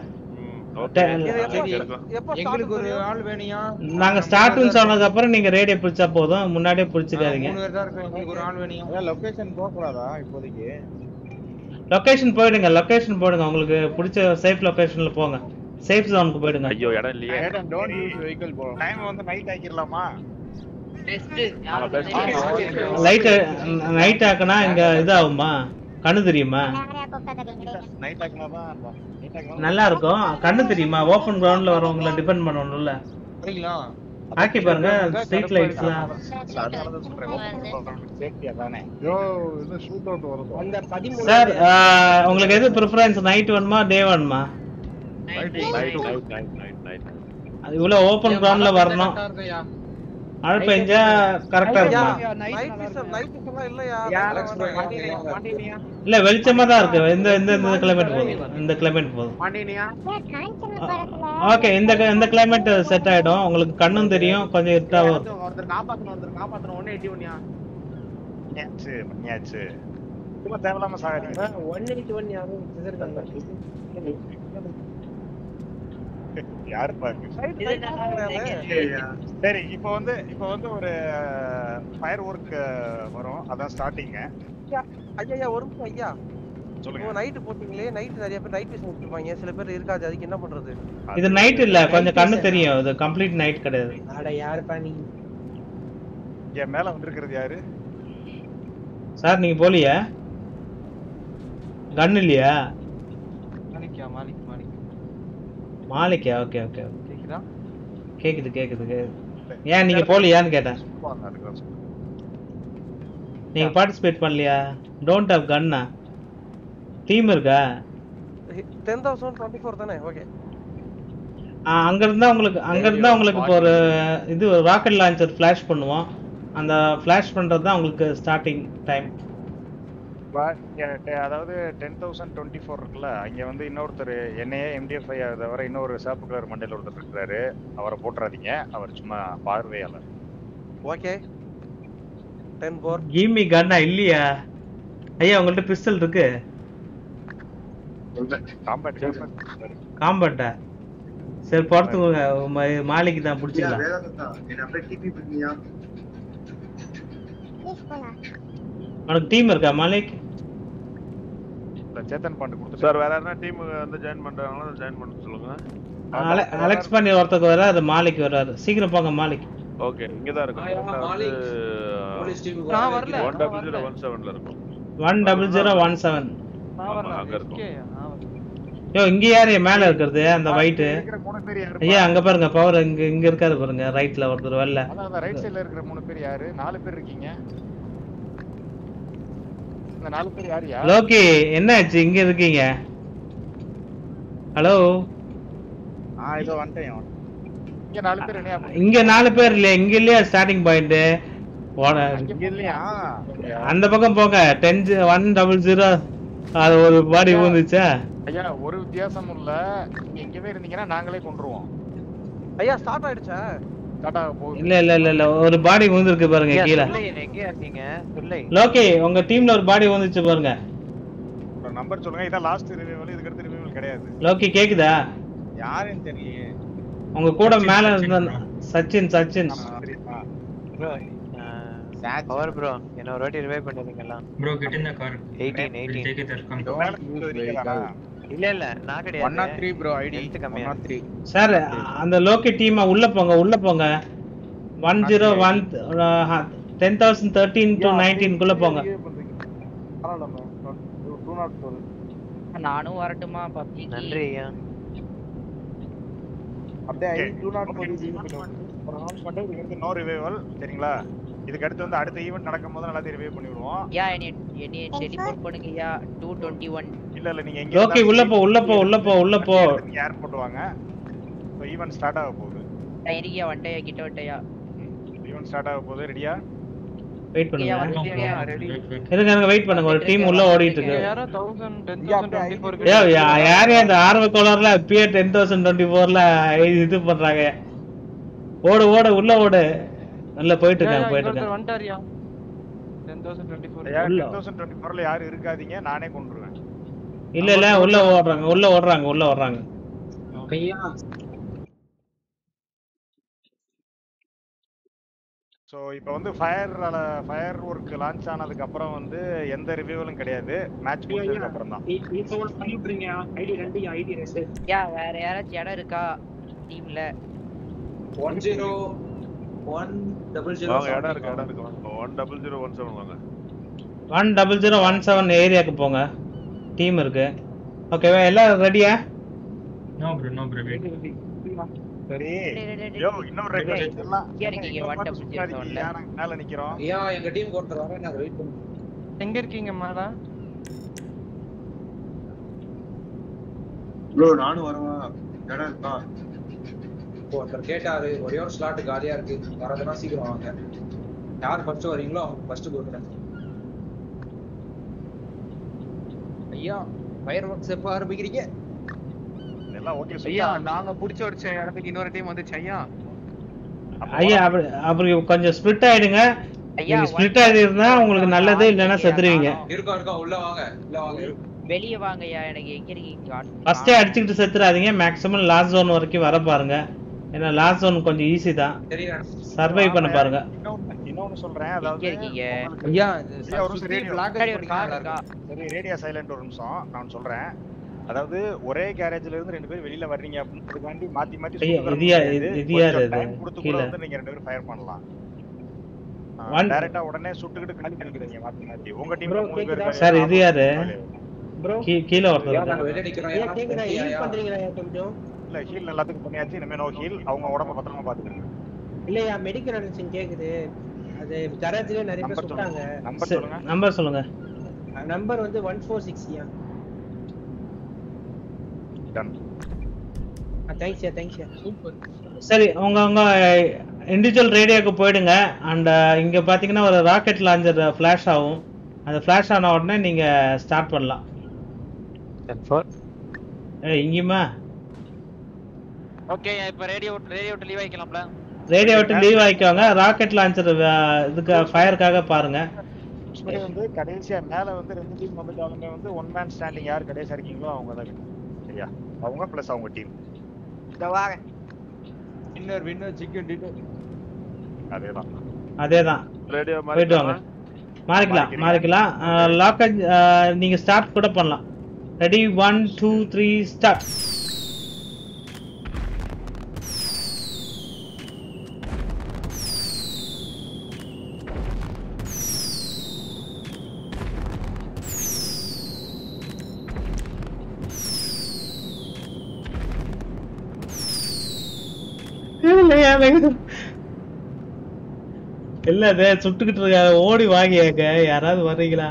எங்களுக்கு ஒரு ஆள் வேணியா நாங்க ஸ்டார்ட்னு சொன்னதுக்கு அப்புறம் நீங்க ரேடியோ பிடிச்சா போதும் முன்னாடியே பிடிச்சிக்காதீங்க மூணு பேர் தான் இருக்கோம் எங்களுக்கு ஒரு ஆள் வேணியா லொகேஷன் போக கூடாதா இப்போதைக்கு லொகேஷன் போயிடுங்க லொகேஷன் போயிடுங்க உங்களுக்கு பிடிச்ச சேஃப் லொகேஷன்ல போங்க சேஃப் ஜோனுக்கு போயிடுங்க ஐயோ இடம் இல்லையே டோன்ட் யூஸ் வெஹிக்கிள் போ டைம் வந்து நைட் ஆக்கிரலாமா டெஸ்ட் லைட் நைட் ஆக்குனா இங்க இதாகுமா கண்ணு தெரியுமா நைட் ஆக்கினா தான் நைட் ஆக்கினா நல்லா இருக்கும் கண்ணு தெரியுமா ஓபன் கிரவுண்ட்ல வரவங்கள டிபெண்ட் பண்ணணும்ல சரிங்களா ஆக்கி பாருங்க ஸ்ட்ரீட் லைட்ஸ்லாம் அதனால தான் சொல்றேன் சேஃப்டியா தானே யோ என்ன ஷூட் அவுட் வருது அந்த பதிமூணு சார் உங்களுக்கு எது ப்ரிஃபரன்ஸ் நைட் வேணுமா டே வேணுமா night night night night night night அது இவ்வளவு ஓபன் கிரவுண்ட்ல வரணும் இருக்கையா மழை பெஞ்சா கரெக்டா இருக்குமா நைட் விஷன் நைட் விஷன்லாம் இல்லையா இல்ல வெளிச்சமா தான் இருக்கு இந்த இந்த இந்த கிளைமேட் போதும் இந்த கிளைமேட் போதும் மாட்டீனியா ஓகே இந்த இந்த கிளைமேட் செட் ஆயிடும் உங்களுக்கு கண்ணும் தெரியும் கொஞ்சம் இருட்டாவும் இருக்கும் ஒருத்தர் காப்பாத்தணும் ஒருத்தர் காப்பாத்தணும் ஒன்னு எயிட்டி ஒன்னியா மணியாச்சு மணியாச்சு சும்மா தேவையில்லாம சாகாதீங்க ஒன் எயிட்டி ஒன் யாரும் யாரு பாருங்க சரி இப்போ வந்து இப்போ வந்து ஒரு ஃபயர் ஒர்க் வரும் அதான் ஸ்டார்டிங்க ஐயா ஐயா ஒரு நிமிஷம் ஐயா சொல்லுங்க இப்போ நைட் போட்டீங்களே நைட் நிறைய பேர் நைட் விஷன் வச்சிருப்பாங்க சில பேர் இருக்காது அதுக்கு என்ன பண்றது இது நைட் இல்ல கொஞ்சம் கண்ணு தெரியும் இது கம்ப்ளீட் நைட் கிடையாது அட யாருப்பா நீ இங்க மேல வந்திருக்கிறது யாரு சார் நீங்க போலியா கன் இல்லையா மாணிக்கா மாணிக் மாணிக் மாலிக்கா ஓகே ஓகே கேக்குதா கேக்குது கேக்குது கேக்குது ஏன் நீங்க போலியான்னு கேட்டேன் அதுக்கு தான் சொல்றேன். நீங்க பார்ட்டிசிபேட் பண்ணலையா டோன்ட் ஹவ் கன்னா டீம் இருக்கா டென் தௌசண்ட் டுவெண்ட்டி ஃபோர் தானே ஓகே ஆ, அங்க இருந்தா உங்களுக்கு அங்க இருந்தா உங்களுக்கு இப்போ ஒரு இது ராக்கெட் லான்ச்சர் ஃபிளாஷ் பண்ணுவோம் அந்த ஃபிளாஷ் பண்றது தான் உங்களுக்கு ஸ்டார்டிங் டைம் But, இங்க te- அதாவது டென் தௌசண்ட் டுவெண்ட்டி ஃபோர் இருக்குல்ல அங்க வந்து இன்னொருத்தர் என்னையே எம்டிஎஃப்ஐ தவிர இன்னொரு சாப்பு கலர் மண்டையில் ஒருத்தர் இருக்கிறாரு அவரை போட்டுறாதீங்க அவர் சும்மா பார்வையாளர் ஓகே டென் ஃபோர் கிமி கன்னா இல்லையா ஐயா உங்கள்ட்ட பிஸ்டல் இருக்கு காம்பேட் காம்பட்டா சரி பொறுத்துக்கோங்க ம- மாலிக்கு தான் பிடிச்சிக்கலாம் என்ன அப்படியே டிபி பண்ணியா உனக்கு டீம் இருக்கா மாலிக் இல்ல சேத்தன் பாண்டு கொடுத்து சார் வேற யாரா டீம் வந்து ஜாயின் பண்றாங்களோ ஜாயின் பண்ண சொல்லுங்க அல- அலெக்ஸ் பண்ணி ஒருத்தருக்கு வர அது மாலிக் வர்றாரு சீக்கிரம் போங்க மாலிக் ஓகே இங்க தான் இருக்கும் மாலிக். போலீஸ் டீமுக்கு நான் வரல, ஒன் நான் டபுள் ஜீரோ வரல. ஒன் செவன்ல இருக்கும் one double zero one seven நான் வரல அங்க இருக்கும். SK, நான் வரல. யோ இங்க யாரு மேல இருக்கிறது அந்த ஒயிட் இருக்கிற மூணு பேர் யாரு ஐயா அங்க பாருங்க பவர் இங்க இங்க இருக்காரு பாருங்க ரைட்ல ஒருத்தர் வரல அதான் அந்த ரைட் சைடுல இருக்கிற மூணு பேர் யாரு நாலு பேர் இருக்கீங்க இந்த நாலு பேர் யாரு யார் லோகி என்ன ஆச்சு இங்க இருக்கீங்க ஹலோ ஆ இதோ வந்துட்டேன் இங்க நாலு பேர் என்னையா இங்க நாலு பேர் இல்லையா இங்க இல்லையா ஸ்டார்டிங் பாயிண்ட் இங்க இல்லையா அந்த பக்கம் போங்க டென் ஒன் டபுள் ஜீரோ அது ஒரு பாடி விழுந்துச்சா ஐயா ஒரு வித்தியாசமும் இல்ல நீங்க எங்கவே இருந்தீங்கன்னா நாங்களே கொண்டுருவோம் ஐயா ஸ்டார்ட் ஆயிடுச்சா டாடா போகுது இல்ல இல்ல இல்ல இல்ல ஒரு பாடி விழுந்திருக்கு பாருங்க ஐயா, கீழே சொல்லை, எங்கேயா இருக்கீங்க சொல்லை லோகி உங்க டீம்ல ஒரு பாடி விழுந்துச்சு பாருங்க நம்பர் சொல்லுங்க இதான் லாஸ்ட் ரிவ்யூவல் இதுக்கு அடுத்து ரிவ்யூவல் கிடையாது லோகி கேக்குதா யாருன்னு தெரியலையே உங்க கூட மேல இருந்த சச்சின் சச்சின் பவர் ப்ரோ என்ன ஒரு வாட்டி ரிவைவ் பண்ணிருக்கீங்களா Bro, get in the car. 18 We'll 18 take it there. Come. இல்ல இல்ல நான் கிடையாது One not three, bro, ID. Health கம்மியா One not three. சார் அந்த லோக்கி டீம் உள்ள போங்க உள்ள போங்க one zero one ten thousand thirteen to நைன்டீன்குள்ள போங்க நானும் வரட்டுமா பப்ஜி நன்றி ஐயா அப்படியே I do not no revival சரிங்களா இதுக்கு அடுத்து வந்து அடுத்த ஈவென்ட் நடக்கும் போது எல்லாத்தையும் ரிவைவ் பண்ணி விடுவோம் யா என்னைய என்னைய டெலிபோர்ட் பண்ணுங்க யா 221 இல்ல இல்ல நீங்க எங்க லோக்கி உள்ள போ உள்ள போ உள்ள போ உள்ள போ நீங்க ஏர்போர்ட் வாங்க ஸோ ஈவென்ட் ஸ்டார்ட் ஆக போகுது தைரியா வந்துட்டயா கிட்ட வந்துட்டயா ஈவென்ட் ஸ்டார்ட் ஆக போகுது ரெடியா வெயிட் ஐயா, பண்ணுங்க வந்துட்டியா? இருங்க இருங்க வெயிட் பண்ணுங்க ஒரு டீம் உள்ள ஓடிட்டு இருக்கு யாரோ 1000 10000 ஏ யார் அந்த ஆர்வ கோளர்ல பிஏ டென் தௌசண்ட் டுவெண்ட்டி ஃபோர்ல இது பண்றாங்க ஓடு ஓடு உள்ள ஓடு நல்லா போயிட்டு இருக்காங்க போயிட்டு இருக்காங்க வந்துட்டாரியா 10024 ஐயா உள்ள. டூ தௌசண்ட் டுவெண்ட்டி ஃபோர்ல யாரும் இருக்காதீங்க நானே கொண்டுருவேன் இல்ல இல்ல உள்ள ஓடுறாங்க உள்ள ஓடுறாங்க உள்ள ஓடுறாங்க ஸோ இப்போ வந்து ஃபயர் ஃபயர் ஒர்க் லான்ச் ஆனதுக்கு அப்புறம் வந்து எந்த ரிவ்யூவலும் கிடையாது மேட்ச் முடிஞ்சதுக்கு அப்புறம் தான் இப்போ ஒன்று பண்ணி விட்றீங்க ஐடி ரெண்டு ஐடி ரெண்டு யா வேற யாராச்சும் இடம் இருக்கா டீம்ல one zero one double zero வாங்க இடம் இருக்கு இடம் இருக்கு வாங்க one double zero one seven வாங்க one double zero one seven ஏரியாக்கு போங்க டீம் இருக்கு ஓகேவா எல்லாம் ரெடியா No, bro, no, bro, wait. சரி டேய், டேய், டேய், யோ டேய். இன்னொரு டேய், ரெக்வெஸ்ட் எல்லாம் இங்க இருக்கீங்க, இன்னொரு one மட்டும் double சும்மா zero இருக்கீங்க. seven ல. நாங்க மேல நிக்கிறோம் ஐயா எங்க டீம் ஒருத்தர் வரேன் நான் வெயிட் பண்ணு எங்க இருக்கீங்க மேடா ப்ரோ நானும் வரவா இடம் இருக்கா இப்போ ஒருத்தர் கேட்டாரு ஒரே ஒரு ஸ்லாட் காலியா இருக்கு வரதுனா சீக்கிரம் வாங்க யார் ஃபர்ஸ்ட் வரீங்களோ அவங்க ஃபர்ஸ்ட் கொடுக்குறேன் ஐயா ஃபயர் ஒர்க்ஸ் எப்போ ஆரம்பிக்கிறீங்க எல்லாம் ஓகே ஐயா நாங்க புடிச்சு வச்ச இடத்துக்கு இன்னொரு டீம் வந்துச்சு ஐயா ஐயா அப்படி அப்படி கொஞ்சம் ஸ்ப்ளிட் ஆயிடுங்க ஐயா, நீங்க ஸ்ப்ளிட் ஆயிருந்தா உங்களுக்கு நல்லது இல்லைன்னா செத்துருவீங்க இருக்கோம் இருக்கோம் உள்ள வாங்க உள்ள வாங்க வெளிய வாங்கய்யா எனக்கு எங்க இருக்கீங்க ஃபர்ஸ்டே அடிச்சுக்கிட்டு செத்துறாதீங்க மேக்ஸிமம் லாஸ்ட் ஜோன் வரைக்கும் வர பாருங்க ஏன்னா லாஸ்ட் ஜோன் கொஞ்சம் ஈஸி தான் சர்வை பண்ண பாருங்க இன்னொன்னு சொல்றேன் அதாவது எங்க இருக்கீங்க ஐயா ஐயா, ஒரு நிமிஷம் radio. முன்னாடி ஒரு கார் இருக்கா சரி ரேடியா சைலண்ட் ஒரு நிமிஷம் நான் சொல்றேன் அதாவது ஒரே கேரேஜ்ல இருந்து ரெண்டு பேரும் வெளியில வர்றீங்க அப்படின்றதுக்காண்டி மாத்தி மாத்தி ஐயா, சுட்டுக்கிறது இது யா- கிடையாது. இது- இது யாரு கொஞ்சம் இது? time கொடுத்து கூட கீழே. வந்து நீங்க ரெண்டு பேரும் ஃபயர் பண்ணலாம் One- டைரக்டா உடனே சுட்டுக்கிட்டு கண்ணி பண்ணிக்கிறீங்க மாத்தி மாத்தி உங்க டீம்ல Bro, மூணு பேர் கேக்குதா? சார் இது யாரு ப்ரோ கீ- கீழே ஒருத்தர் ஐயா நாங்க இருக்காரு. வெளியே நிக்கிறோம் ஐயா யாரா கேக்குதா ஐயா, ஹீல் ஐயா. பண்றீங்களா ஐயா கொஞ்சம் இல்ல ஹீல் எல்லாத்துக்கும் பண்ணியாச்சு இனிமே நோ ஹீல் அவங்க உடம்ப பத்திரமா பாத்துக்கோங்க இல்லையா மெடிக்கல் அட்டென்ஷன் கேக்குது அது கராஜ்ல நிறைய பேர் நம்பர் சுட்டாங்க சொல்லுங்க நம்பர் சரி, சொல்லுங்க நம்பர் சொல்லுங்க நம்பர் வந்து one four six yeah done thanks yeah thanks yeah super சரி உங்க உங்க இண்டிவிஜுவல் ரேடியோக்கு போயிடுங்க அண்ட் இங்க பாத்தீங்கன்னா ஒரு ராக்கெட் லாஞ்சர் ஃபிளாஷ் ஆகும் அந்த ஃபிளாஷ் ஆன உடனே நீங்க ஸ்டார்ட் பண்ணலாம் ஏய் இங்கேயுமா ஓகே இப்ப ரேடியோ ரேடியோ விட்டு லீவ் ஆயிக்கலாம்ல ரேடியோ விட்டு லீவ் ஆயிக்கோங்க ராக்கெட் லான்ச்சர் இதுக்கு ஃபயருக்காக பாருங்க இப்படி வந்து கடைசியா மேல வந்து ரெண்டு டீம் வந்துட்டாலுமே வந்து ஒன் மேன் ஸ்டாண்டிங் யார் கடைசியா இருக்கீங்களோ அவங்க தான் win. சரியா அவங்க பிளஸ் அவங்க டீம் இன்னொரு வின்னர் சிக்கன் டின்னர் அதேதான் அதேதான் ரேடியோ போயிட்டு வாங்க மாறிக்கலாம் மாறிக்கலாம் லாக் நீங்க ஸ்டார்ட் கூட பண்ணலாம் ready one two three start இல்லையா எனக்கு இல்ல அது சுட்டுக்கிட்டு இருக்காங்க ஓடி வாங்கியாங்க யாராவது வர்றீங்களா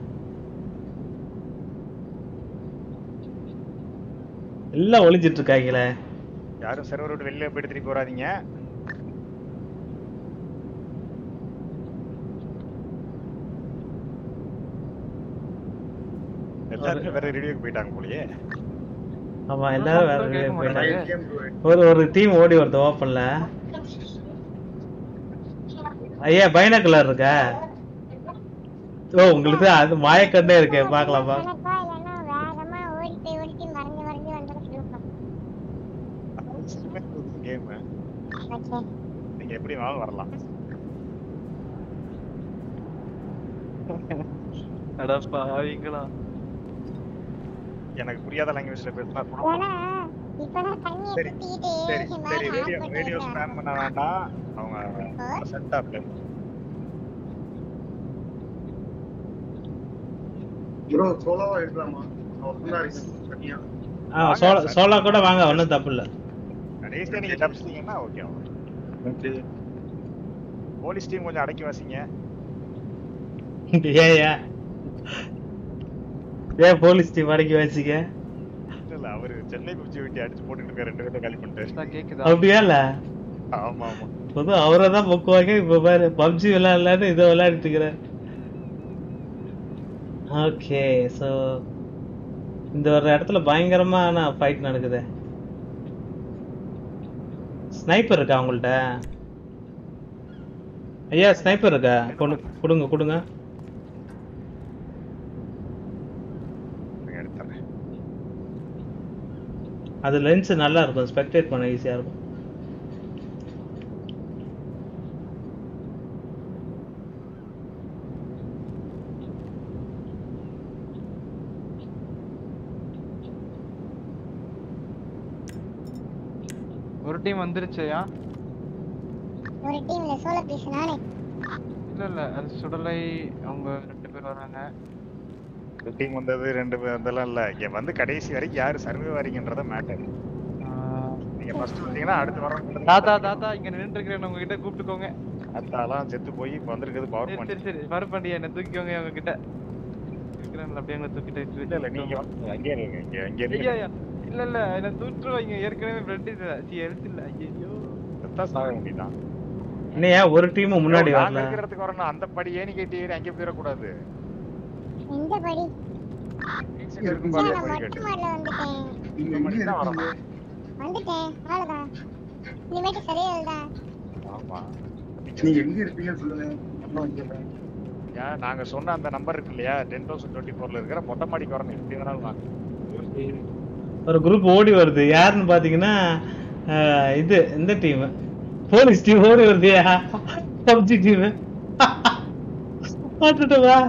எல்லாம் ஒளிஞ்சிட்டு இருக்காங்களே யாரும் சர்வர் விட்டு வெளியில போயிட்டு திருப்பி வராதீங்க எல்லாருமே வேற ரேடியோக்கு போயிட்டாங்க போலயே ஆமா எல்லாரும் வேற வெளியே போயிட்டாங்க ஒரு ஒரு டீம் ஓடி வருது ஓப்பன்ல ஐயா பைனாக்குலர் இருக்கா ஓ உங்களுக்கு அது மாயக்கண்ணே இருக்கு பாக்கலாமா கேம் நீங்க எப்படி வேணாலும் வரலாம் அடப்பாவீங்களா எனக்கு புரியாத லாங்குவேஜ்ல பேசினா கூட சரி சரி சரி ரேடியோ ரேடியோ ஸ்பேம் பண்ண வேண்டாம் அவங்க செட் ஆப்ல ப்ரோ சோலோவா எடுக்கலாமா நான் முன்னாடி தனியா ஆ சோலா சோலா கூட வாங்க ஒன்றும் தப்பு இல்லை கடைசியா நீங்க தப்பிச்சிட்டீங்கன்னா ஓகே போலீஸ் டீம் கொஞ்சம் அடக்கி வாசிங்க ஏன் ஏன் ஏன் போலீஸ் டீம் அடக்கி வச்சுக்க இல்ல இல்ல அவரு சென்னை பிடிச்சி வெட்டி அடிச்சு போட்டுட்டு இருக்க ரெண்டு பேர்ட்ட காலி பண்ணிட்டாரு அப்படியா இல்ல ஆமா ஆமா பொது அவரை தான் பொக்குவாங்க இப்ப பாரு பப்ஜி விளையாடலான்னு இதை விளையாடிட்டு இருக்கிறேன் ஓகே ஸோ இந்த ஒரு இடத்துல பயங்கரமான ஃபைட் நடக்குது ஸ்னைப்பர் இருக்கா உங்கள்ட்ட ஐயா ஸ்னைப்பர் இருக்கா கொடு கொடுங்க கொடுங்க இருங்க, எடுத்துறேன் அது லென்ஸ் நல்லா இருக்கும் ஸ்பெக்டேட் பண்ண ஈஸியா இருக்கும் ஒரு டீம் வந்துருச்சுயா ஒரு டீம்ல சோலோ பீஸ் நானே இல்ல இல்ல அது சுடலை அவங்க ரெண்டு பேர் வராங்க டீம் வந்தது ரெண்டு பேர் அதெல்லாம் இல்ல இங்க வந்து கடைசி வரைக்கும் யாரு சர்வே வரீங்கன்றத மேட்டர் நீங்க ஃபர்ஸ்ட் வந்தீங்கன்னா அடுத்து வர தாத்தா தாத்தா இங்க நின்று இருக்கிறேன் உங்ககிட்ட கூப்பிட்டுக்கோங்க அத்தாலாம் செத்து போய் இப்ப வந்திருக்கிறது பவர் சரி பாயிண்ட் சரி சரி மறுபடி என்ன தூக்கிக்கோங்க அவங்க கிட்ட இருக்கிறேன்ல அப்படியே அங்க தூக்கிட்டு இல்ல இல்ல நீங்க வாங்க, அங்கேயே இருங்க இங்க அங்கே ஐயா இருங்க ஐயா இல்ல இல்ல என்ன தூற்றுவாங்க ஏற்கனவே ஃப்ரெண்ட் இல்ல சி எழுத்து இல்ல ஐயோ செத்தா சாக வேண்டியதான் என்னையா ஒரு டீம் முன்னாடி நாங்க வரல இருக்கிற இடத்துக்கு வரணும் அந்த படி ஏணி கட்டி ஏறி அங்கே போயிடக்கூடாது எந்த படி இருக்கும் சரி, பாருங்க நான் படி மொட்டை கட்டு மாடல வந்துட்டேன் நீங்க எங்க தான் வரணும் இருக்கீங்க வந்துட்டேன் அவ்வளவுதான் இனிமேட்டு சரியா இல்லடா ஆமா நீங்க எங்க இருப்பீங்கன்னு சொல்லுங்க நம்ம வந்துடுறேன் ஏன் நாங்க சொன்ன அந்த நம்பர் இருக்கு இல்லையா டென் தௌசண்ட் டுவெண்ட்டி ஃபோர்ல இருக்கிற மொட்டை மாடிக்கு வரணும் எப்படி வேணாலும் வாங்க ஒரு குரூப் ஓடி வருது யாருன்னு பாத்தீங்கன்னா அஹ், இது இந்த டீம் போலீஸ் டீம் ஓடி வருதுயா பப்ஜி டீம் பார்த்துட்டவா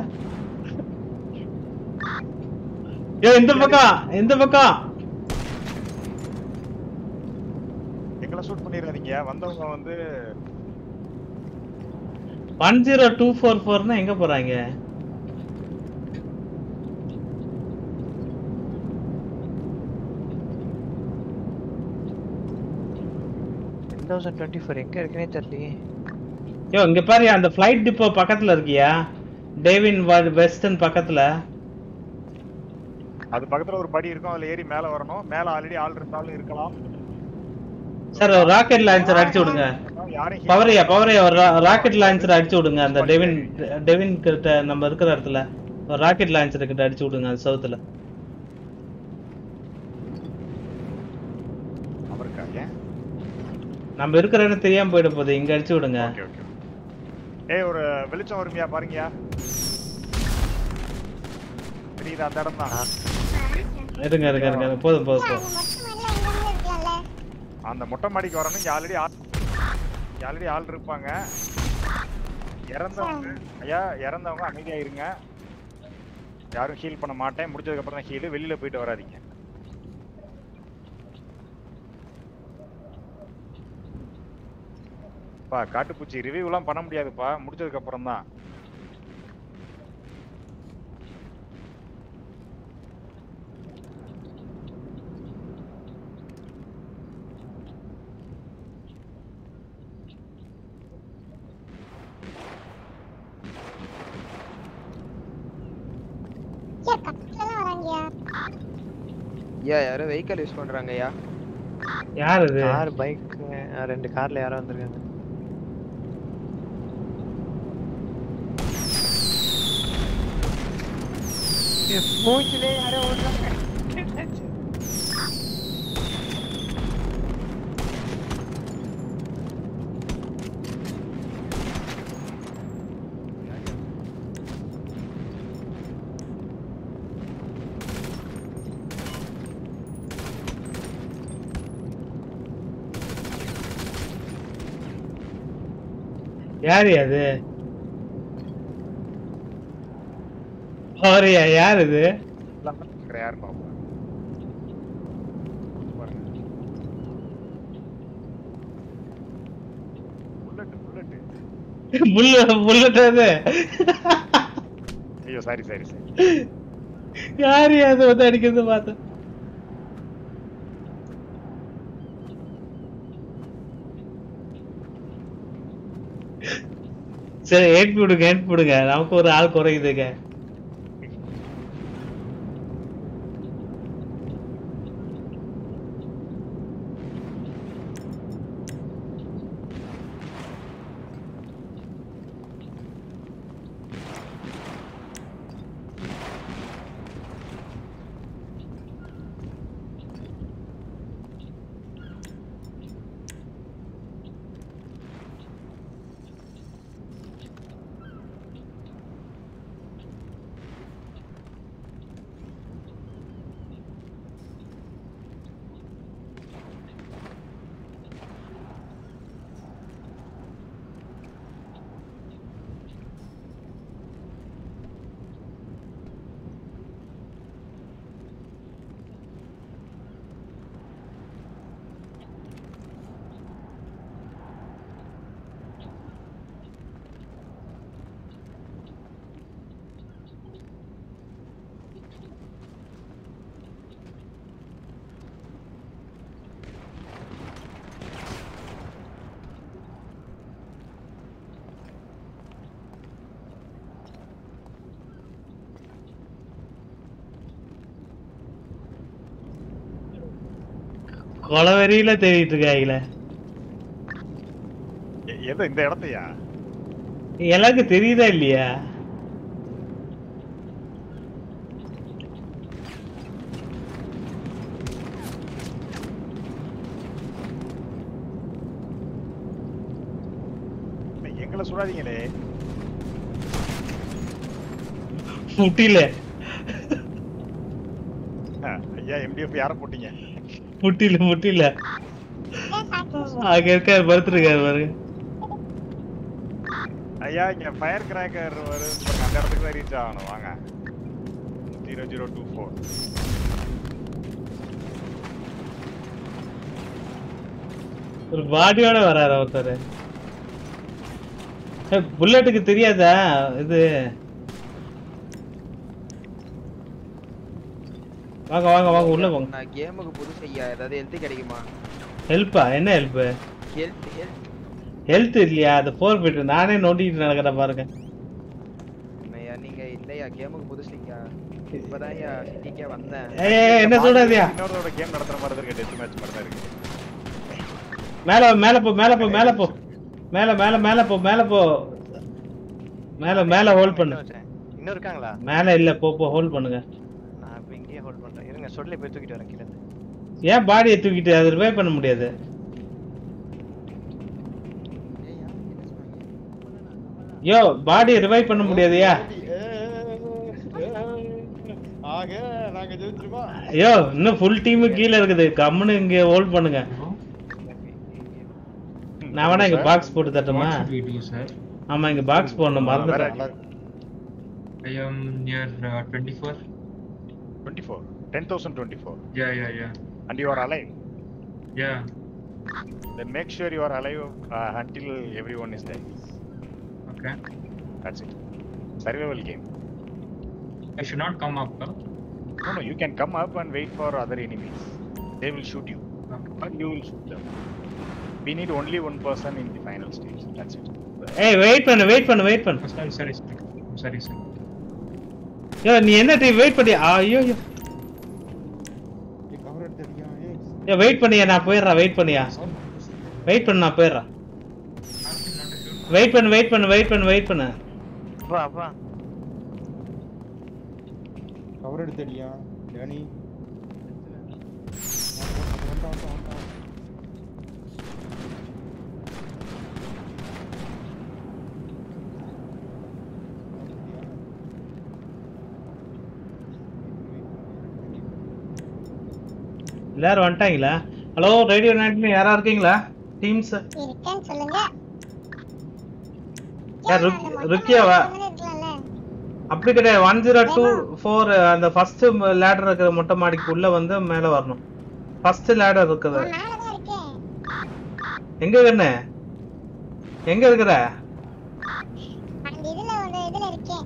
ஏ இந்த பக்கம் இந்த பக்கம் எங்களை ஷூட் பண்ணிடாதீங்க வந்தவங்க வந்து ஒன் ஜீரோ டூ ஃபோர் ஃபோர்னா எங்க போறாங்க டென் தௌசண்ட் டுவெண்ட்டி ஃபோர் எங்க இருக்குன்னே தெரியலையே யோ இங்க பாரு அந்த ஃப்ளைட் டிப்போ பக்கத்துல இருக்கியா டேவின் வெஸ்டர்ன் பக்கத்துல அது பக்கத்துல ஒரு படி இருக்கும் அதுல ஏறி மேல வரணும் மேல ஆல்ரெடி ஆள் இருந்தாலும் இருக்கலாம் சார் ஒரு ராக்கெட் லான்ச்சர் அடிச்சு விடுங்க யாரையும் பவரையா பவரையா ஒரு ராக்கெட் லான்ச்சர் அடிச்சு விடுங்க அந்த டெவின் டெவின் கிட்ட நம்ம இருக்கிற இடத்துல ஒரு ராக்கெட் லான்ச்சர் கிட்ட அடிச்சு விடுங்க அந்த சவுத்துல அவருக்கா ஏன் நம்ம இருக்கிற இடம் தெரியாம போயிட போகுது இங்க அடிச்சு விடுங்க ஓகே ஓகே ஏய் ஒரு வெளிச்சம் வருமியா பாருங்கயா தெரியுது அந்த இடம் தான் இருங்க இருங்க இருங்க போதும் போதும் போதும் மொட்டை மாடல எங்க இருக்கலாம்ல அந்த மொட்டை மாடிக்கு வரணும் இங்க ஆல்ரெடி ஆல்ரெடி ஆள் இருப்பாங்க இறந்தவங்க ஐயா இறந்தவங்க அமைதியா இருங்க யாரும் ஹீல் பண்ண மாட்டேன் முடிச்சதுக்கு அப்புறம் தான் ஹீல் வெளியில போயிட்டு வராதீங்க பா காட்டுப்பூச்சி ரிவ்யூலாம் பண்ண முடியாதுப்பா முடிச்சதுக்கு அப்புறம் தான் சார் கட்டலாம் வராங்கயா ஐயா யாரோ வெஹிக்கல் யூஸ் பண்றாங்க ஐயா யார் இது கார் பைக் ரெண்டு கார்ல யாரோ வந்திருக்காங்க மூச்சிலே யாரோ ஓடுறாங்க யாரு அது அவரையா யார் இது இருக்கிற யார் பாப்போம் புல்லட் புல்லட் புல்ல புல்லட் அது ஐயோ சாரி சாரி சாரி யாரு அது வந்து அடிக்கிறது பார்த்தேன் சரி ஏட் விடுங்க ஏட் விடுங்க நமக்கு ஒரு ஆள் குறையுதுங்க கொலவெறியில தேடிட்டு இருக்காங்களே எ- எது இந்த இடத்தையா எனக்கு தெரியுதா இல்லையா எங்களை சுடாதீங்களே முட்டில ஆ, ஐயா எம்டிஎஃப் யாரை போட்டீங்க முட்டில முட்டில அங்க இருக்காரு படுத்துருக்காரு பாருங்க ஐயா இங்க ஃபயர் கிராக்கர் வரும் பாருங்க, அந்த இடத்துக்கு தான் ரீச் ஆகணும் வாங்க ஜீரோ ஜீரோ டூ ஃபோர் ஒரு பாடியோட வராரு ஒருத்தர் புல்லட்டுக்கு தெரியாதா இது வாங்க வாங்க வாங்க உள்ள போங்க நான் கேமுக்கு புதுசு ஐயா ஏதாவது ஹெல்த் கிடைக்குமா ஹெல்ப்பா என்ன ஹெல்ப் ஹெல்த் ஹெல்த் ஹெல்த் இல்லையா அது ஃபோர் போயிட்டு நானே நோண்டிட்டு நடக்கிறேன் பாருங்க ஐயா நீங்க இல்லையா கேமுக்கு புதுசு ஐயா இப்பதான் ஐயா சிட்டிக்கே வந்தேன் ஏய், ஏய், என்ன சொல்றாதியா இன்னொருத்தோட கேம் நடத்துற மாதிரி தான் இருக்கு டெஸ்ட் மேட்ச் மாதிரி தான் இருக்கு மேல மேல போ மேல போ மேல போ மேல மேல மேல போ மேல போ மேல மேல ஹோல்ட் பண்ணு இன்னும் இருக்காங்களா மேல இல்ல போ போ ஹோல்ட் பண்ணுங்க நான் இப்ப இங்கேயே ஹோல்ட் பண்றேன் இருங்க சொல்லி போய் தூக்கிட்டு வரேன் கீழே இருந்து. ஏன் பாடியை தூக்கிட்டு அது ரிவைவ் பண்ண முடியாது யோ பாடியை ரிவைவ் பண்ண முடியாதுயா ஆக நாங்க ஜெயிச்சிருமா ஐயோ இன்னும் ஃபுல் டீம் கீழ இருக்குது கம்முன்னு இங்க ஹோல்ட் பண்ணுங்க நான் வேணா இங்க பாக்ஸ் போட்டு தட்டுமா What should we do, sir? ஆமா இங்க பாக்ஸ் போடணும் மறந்துட்டேன் I am near uh, 24. 24. 10,024. Yeah, yeah, yeah. And you are alive. Yeah. Then make sure you are alive uh, until everyone is dead. Okay. That's it. Survival game. I should not come up, huh? No, no, you can come up and wait for other enemies. They will shoot you. But you will shoot them. We need only one person in the final stage. That's it. ஏய் wait பண்ணு wait பண்ணு wait பண்ணு Sorry, sorry, sir. I'm sorry, sir. யோ நீ என்ன tea wait பண்ணி ஐயோ ஐயோ ஏ வெயிட் பண்ணியா நான் போயிடுறேன் வெயிட் பண்ணியா வெயிட் பண்ணு நான் போயிடுறேன் வெயிட் பண்ணு வெயிட் பண்ணு வெயிட் பண்ணு வெயிட் பண்ணு அப்பா அப்பா கவர் எடுத்தடியா டேனி எல்லாரும் வந்துட்டாங்களா ஹலோ ரேடியோ நைட்ல யாரா இருக்கீங்களா டீம்ஸ் இருக்கேன்னு சொல்லுங்க யார் ருக்கியாவா அப்படி கிடையாது ஒன் ஜீரோ டூ ஃபோர் அந்த ஃபர்ஸ்ட் லேடர் இருக்கிற மொட்டை மாடிக்கு உள்ள வந்து மேல வரணும் ஃபர்ஸ்ட் லேடர் இருக்குது எங்க கண்ணு எங்க இருக்கிற அந்த இதுல ஒரு இதுல இருக்கேன்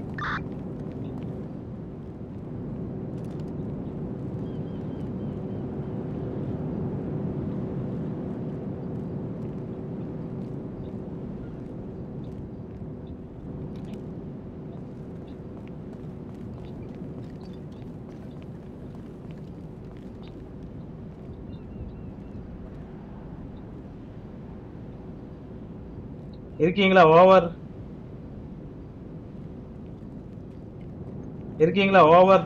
இருக்கீங்களா ஓவர் இருக்கீங்களா ஓவர்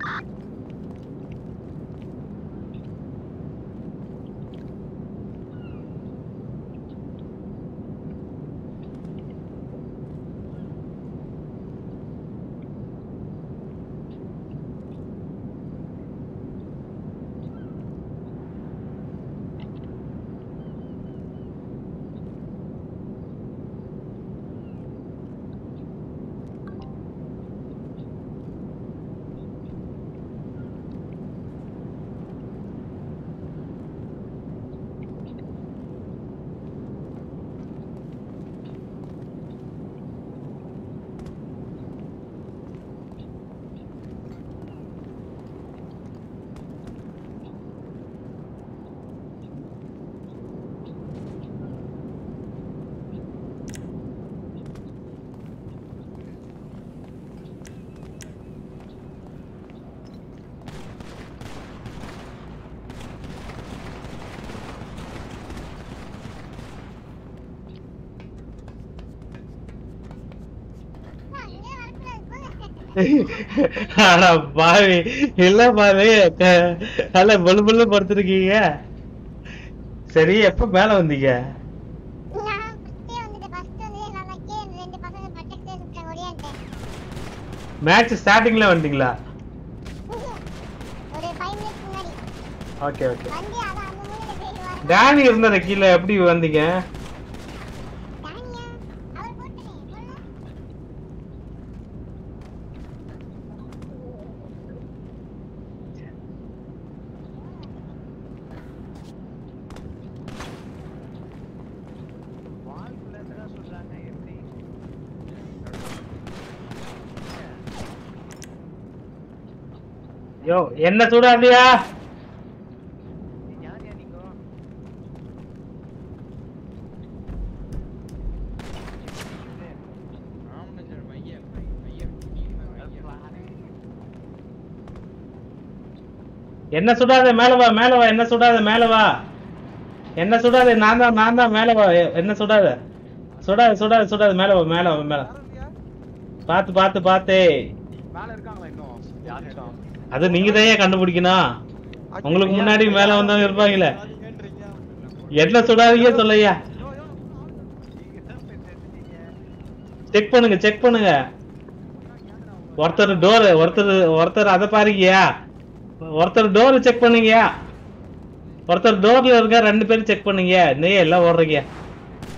ஆனா பாவி இல்ல பாவி க- நல்ல புல்லு புல்லு படுத்திருக்கீங்க சரி எப்ப மேல வந்தீங்க நான் ஃபர்ஸ்டே வந்துட்டு ஃபர்ஸ்ட் வந்து நான் கீழே இந்த ரெண்டு பசங்க பட்டக்ஸே சுட்டாங்க ஓடியான்ட்டேன் மேட்ச் ஸ்டார்டிங்ல வந்தீங்களா ஒரு ஃபைவ் மினிட்ஸ் முன்னாடி ஓகே ஓகே வந்து அதான் அந்த மூலையில போயிட்டு வரேன் டேனி இருந்தாரு கீழே எப்படி வந்தீங்க தானியா அவர் போட்டுனே போடல யோ என்ன சூடாண்டியா என்ன சுடாத மேல வா மேல வா என்ன சுடாத மேல வா என்ன சுடாத நான் தான் நான் தான் மேல வா எ- என்ன சுடாத சுடாத சுடாத சுடாத மேல வா மேல வா மேல பாத்து பாத்து பாத்தே மேல இருக்காங்களா இன்னும் யாரும் அது நீங்க தான் கண்டுபிடிக்கணும் உங்களுக்கு முன்னாடி மேல வந்தவங்க இருப்பாங்களே என்ன சுடாதீங்க சொல்லையா செக் பண்ணுங்க செக் பண்ணுங்க ஒருத்தர் டோர் ஒருத்தர் ஒருத்தர் அதை பாருங்கயா ஒருத்தர் டோர் செக் பண்ணுங்கயா ஒருத்தர் டோர்ல இருக்க ரெண்டு பேரும் செக் பண்ணுங்க நீ எல்லாம் ஓடுறீங்க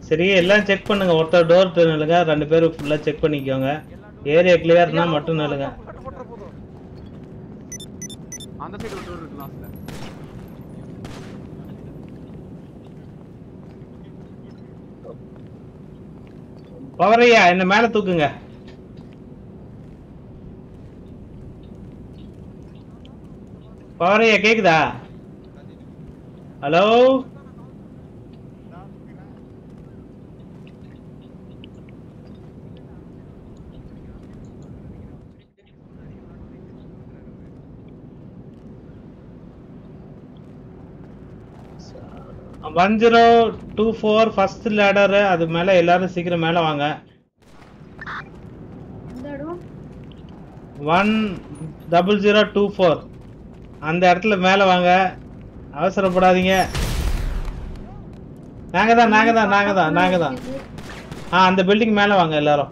சரி எல்லாம் செக் பண்ணுங்க ஒருத்தர் டோர் நில்லுங்க ரெண்டு பேரும் ஃபுல்லா செக் பண்ணிக்கோங்க ஏரியா கிளியர்னா மட்டும் நில்லுங்க அந்த சைடு ஒரு டோர் இருக்கு லாஸ்ட்ல பவரையா என்ன மேல தூக்குங்க பவரையா கேக்குதா hello one zero two four first ladder அது மேல எல்லாரும் சீக்கிரம் மேல வாங்க one double zero two four அந்த இடத்துல மேல வாங்க அவசரப்படாதீங்க நாங்க தான் நாங்க தான் நாங்க தான் நாங்க தான் ஆ அந்த பில்டிங் மேல வாங்க எல்லாரும்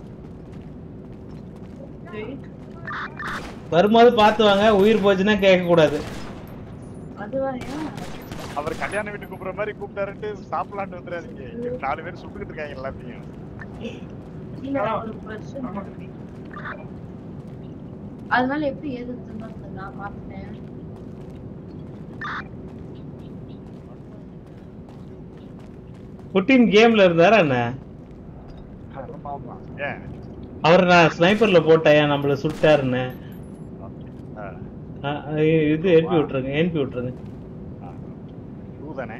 வரும்போது பார்த்து வாங்க உயிர் போச்சுன்னா கேட்க கூடாது அவர் கல்யாண வீட்டுக்கு கூப்பிடுற மாதிரி கூப்பிட்டாருன்ட்டு சாப்பிடலான்ட்டு வந்துடாதீங்க இங்க நாலு பேர் சுட்டுக்கிட்டு இருக்காங்க எல்லாத்தையும் அதனால எப்படி எதிர்த்து நான் மாத்தினேன் புட்டின் கேம்ல இருந்தாரா என்ன ஆமா ஏன் அவர் நான் ஸ்னைப்பர்ல போட்டேன் நம்மள சுட்டாருன்னு ஆ, இது எழுப்பி விட்டுருங்க எழுப்பி விட்டுருங்க டூ தானே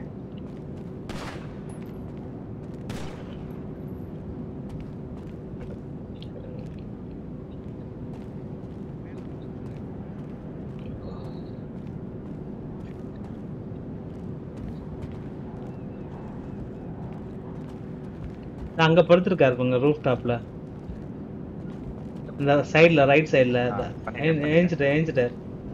அங்க படுத்திருக்காரு பாருங்க ரூஃப் டாப்ல இந்த சைடுல ரைட் சைடுல ஏஞ்சிட்டு ஏஞ்சிட்டு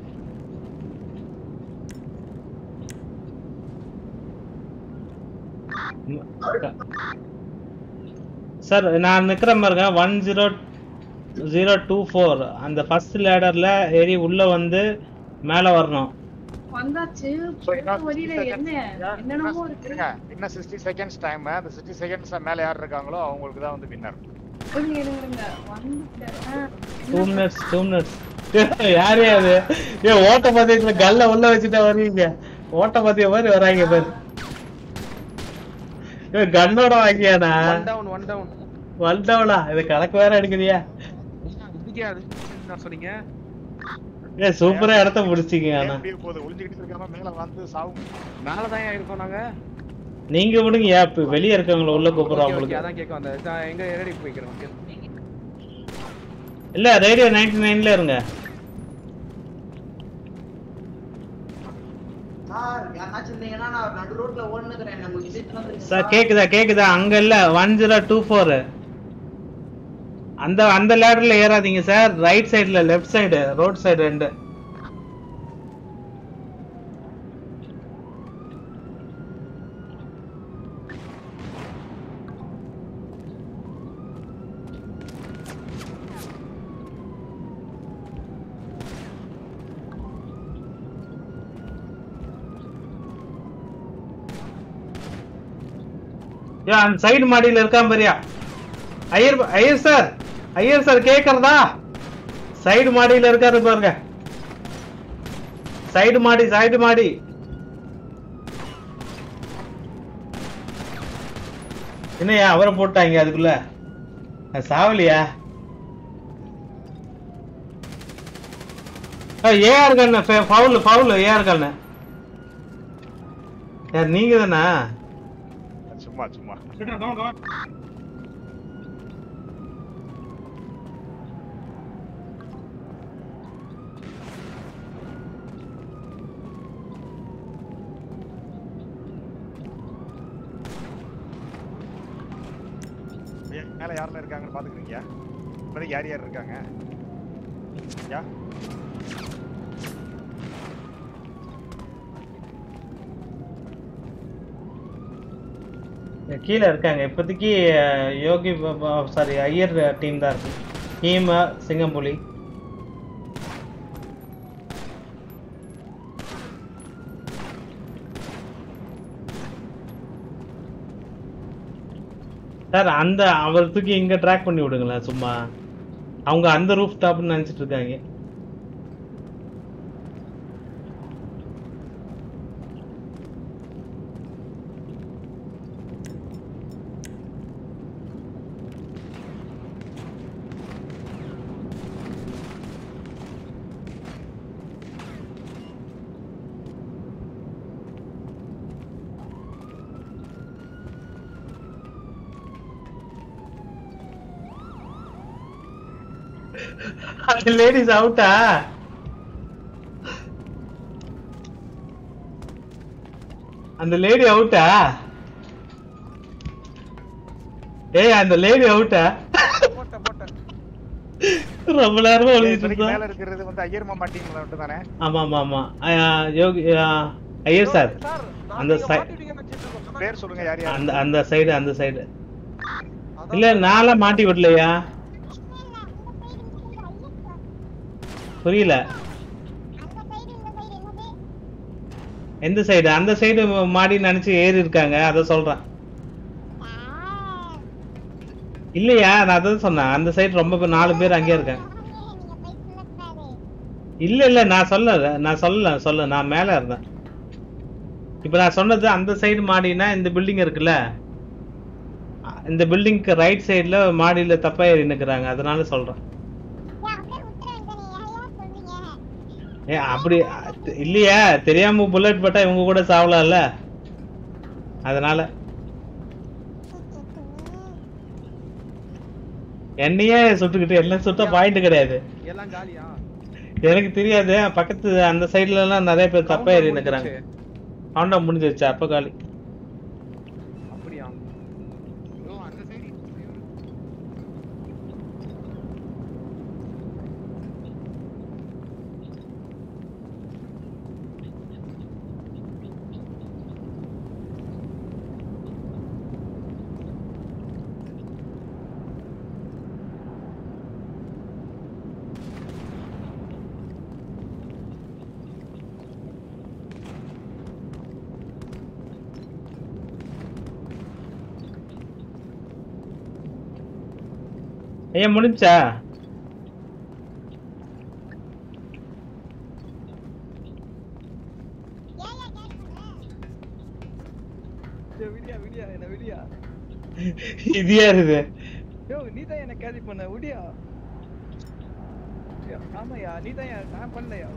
சார் நான் நிக்கிற மாதிரிங்க one zero zero two four அந்த ஃபர்ஸ்ட் லேடர்ல ஏறி உள்ள வந்து மேல வரணும் வந்தாச்சு வழியில என்ன என்னென்னமோ இருக்கு இருங்க இன்னும் சிக்ஸ்டி செகண்ட்ஸ் டைம் அந்த சிக்ஸ்டி செகண்ட்ஸ் மேல யார் இருக்காங்களோ அவங்களுக்கு தான் வந்து வின்னர் இருங்க இருங்க இருங்க வந்துட்டேன் டூ மினிட்ஸ் டூ மினிட்ஸ் யாரு அது ஏ ஓட்ட பந்தயத்துல கல்ல உள்ள வச்சுட்டா வருவீங்க ஓட்ட பந்தயம் மாதிரி வராங்க பாரு ஏ கன்னோட வாங்கியானா one down one down one டவுனா இது கணக்கு வேற எடுக்குறியா இதுக்கே அது என்ன சொன்னீங்க ஏ சூப்பரா இடத்த முடிச்சிங்க ஆனா முடிய போகுது ஒளிஞ்சுக்கிட்டு இருக்காம மேல வந்து சாவும் மேல தான் இருக்கோம் நாங்க நீங்க விடுங்க ஏன் இப்ப வெளிய இருக்கவங்கள உள்ள கூப்பிடுறோம் ஓகே உங்களுக்கு அதான் கேட்க வந்தேன் நான் எங்க ரெடி போய்க்கிறோம் okay. இல்ல ரேடியோ நைன்டி நைன்ல இருங்க சார் யாராச்சும் இருந்தீங்கன்னா நான் நடு ரோட்ல ஓடுனுக்கிறேன் நமக்கு இது சார் கேக்குதா கேக்குதா அங்க இல்ல ஒன் ஜீரோ டூ ஃபோர் அந்த அந்த லேடர்ல ஏறாதீங்க சார் ரைட் சைடுல லெஃப்ட் சைடு ரோட் சைடு ரெண்டு ஏன் அந்த சைடு மாடியில இருக்கான் பாரியா ஐயர் ஐயர் சார் ஐயர் சார் கேக்குறதா சைடு மாடியில இருக்காரு பாருங்க சைடு மாடி சைடு மாடி என்னய்யா அவரை போட்டாங்க அதுக்குள்ள அது சாவலியா ஏஆர் கண்ணு ஃபவுல் ஃபவுல் ஏஆர் கண்ணு யார் நீங்க தானா சும்மா சும்மா ஐயா, மேல யாரெல்லாம் இருக்காங்கன்னு பாத்துக்கிறீங்க இப்போதைக்கு யார் யார் இருக்காங்க யா கீழே இருக்காங்க இப்போதைக்கு அஹ், யோகி சாரி ஐயர் டீம் தான் இருக்கு டீம் சிங்கம்புலி சார் அந்த அவர் தூக்கி இங்க ட்ராக் பண்ணி விடுங்களேன் சும்மா அவங்க அந்த ரூஃப் டாப்னு நினைச்சிட்டு இருக்காங்க அந்த லேடிஸ் அவுட்டா அந்த லேடி அவுட்டா ஏய் அந்த லேடி அவுட்டா ரொம்ப நேரமா ஒளிஞ்சிட்டு இப்போதைக்கு இருந்தா மேல இருக்கிறது வந்து ஐயர் மாமா டீம்ல மட்டும் தானே ஆமா ஆமா ஆமா ஆ, யோகி ஆ, ஐயர் சார் அந்த சை- பேர் சொல்லுங்க யார் யார் அந்த அந்த சைடு அந்த சைடு இல்ல நான்லாம் மாட்டி விடலையா புரியல எந்த சைடு அந்த சைடு மாடி நினைச்சு ஏறி இருக்காங்க அத சொல்றேன் இல்லையா நான் அதான் சொன்னேன் அந்த சைடு ரொம்ப பேர் நாலு பேர் அங்கேயே இருக்காங்க இல்ல இல்ல நான் சொல்லல நான் சொல்லல சொல்ல நான் மேல இருந்தேன் இப்ப நான் சொன்னது அந்த சைடு மாடினா இந்த பில்டிங் இருக்குல்ல அ- இந்த பில்டிங்க்கு ரைட் சைடுல மாடியில தப்பா ஏறி நிக்கிறாங்க அதனால சொல்றேன் ஏ அப்படி அ- தெ- இல்லையா தெரியாம புல்லட் பட்டா இவங்க கூட சாவலாம்ல அதனால என்னையே சுட்டுக்கிட்டு எல்லாம் சுட்டா பாயிண்ட் கிடையாது எல்லாம் காலியா எனக்கு தெரியாது பக்கத்து அந்த சைடுல எல்லாம் நிறைய பேர் தப்பா ஏறி நிக்கிறாங்க கவுண்டா முடிஞ்சிருச்சு அப்ப காலி அப்படியா ஓ அந்த சைடு ஐயா முடிஞ்சா விடியா விடியா என்ன விடியா இது யாரு இது யோ நீ தான் என்ன கேரி பண்ண விடியா யா, ஆமாயா நீ தான் நான் பண்ணலையா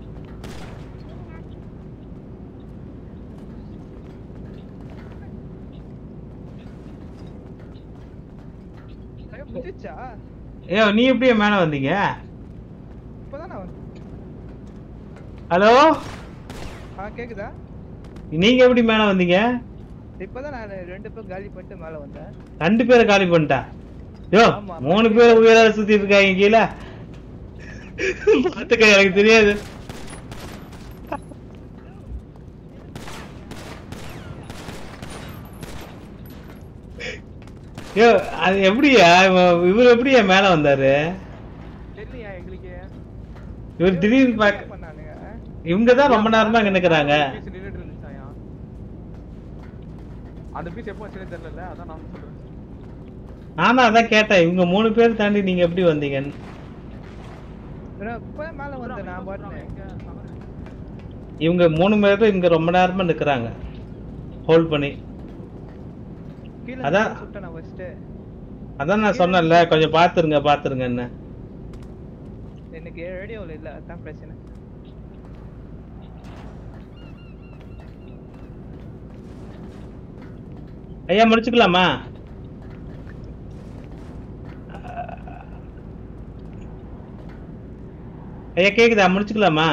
ஐயோ முடிச்சா ஐயோ நீ எப்படியா மேல வந்தீங்க இப்பதான் நான் வந்தேன். ஹலோ ஆ கேக்குதா நீங்க எப்படி மேல வந்தீங்க இப்பதான் நான் ரெண்டு பேரும் காலி பண்ணிட்டு மேல வந்தேன் ரெண்டு பேரை காலி பண்ணிட்டா யோ ஆமா. மூணு பேர் உயிரா சுத்திட்டு இருக்காங்க கீழே பாத்துக்க எனக்கு தெரியாது யோ அது எப்படியா இவ- இவர் எப்படியா மேல வந்தாரு தெரியலையா எங்களுக்கு இவர் திடீர்னு பாக்க பண்ணானுங்க இவங்க தான் ரொம்ப நேரமா இங்க நிக்கிறாங்க பீஸ் நின்னுட்டு இருந்துச்சாயா அந்த பீஸ் எப்போ வச்சுன்னு தெரியல அதான் நான் சொல்றேன் நானும் அதான் கேட்டேன் இவங்க மூணு பேர் தாண்டி நீங்க எப்படி வந்தீங்கன்னு நான் இப்பதான் மேல வந்தேன் நான் பாட்டுனேன் இவங்க மூணு பேரும் இங்க ரொம்ப நேரமா நிக்கிறாங்க ஹோல்ட் பண்ணி கீழே அதான். இருந்து சுட்டேன் நான் ஃபர்ஸ்ட் அதான் நான் சொன்னேன்ல கொஞ்சம் பாத்துருங்க பாத்துருங்கன்னு எனக்கு ரேடியோவில் இல்ல அதான் பிரச்சனை ஐயா முடிச்சுக்கலாமா ஐயா கேக்குதா முடிச்சுக்கலாமா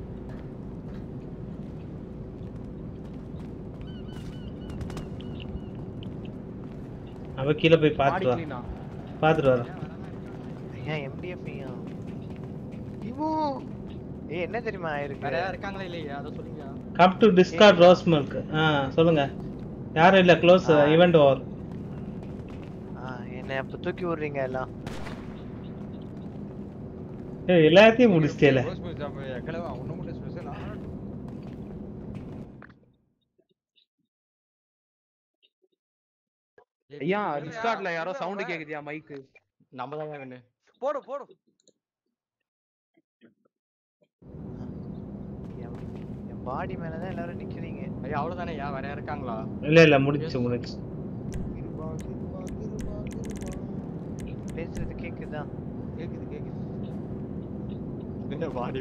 அவ கீழே போய் பார்த்துட்டு வா clean-ஆ? பார்த்துட்டு வரேன் ஏன் எம்டிஎஃப் இவோ ஏய் என்ன தெரியுமா இருக்கு வேற யாரும் இருக்காங்களா இல்லையா அதை சொல்லுங்க come to discord rose milk ஆ சொல்லுங்க யாரும் இல்ல க்ளோஸ் ஆ. ஈவெண்ட் ஓவர் ஆ, என்ன அப்ப தூக்கி விடுறீங்க எல்லாம் ஏய் எல்லாத்தையும் முடிச்சிட்டேல கிளவா ஒண்ணு மட்டும் ஸ்பெஷலா ஐயா டிஸ்கார்ட்ல யாரோ சவுண்ட் கேக்குதியா மைக்கு நம்ம தான் வேணு போடு போடு என் பாடி மேலதான் எல்லாரும் நிக்கிறீங்க ஐயா அவ்வளவுதானே யா வேற யாரும் இருக்காங்களா இல்ல இல்ல முடிச்சு முடிச்சு பேசுறது கேக்குதா கேக்குது கேக்குது என்ன பாடி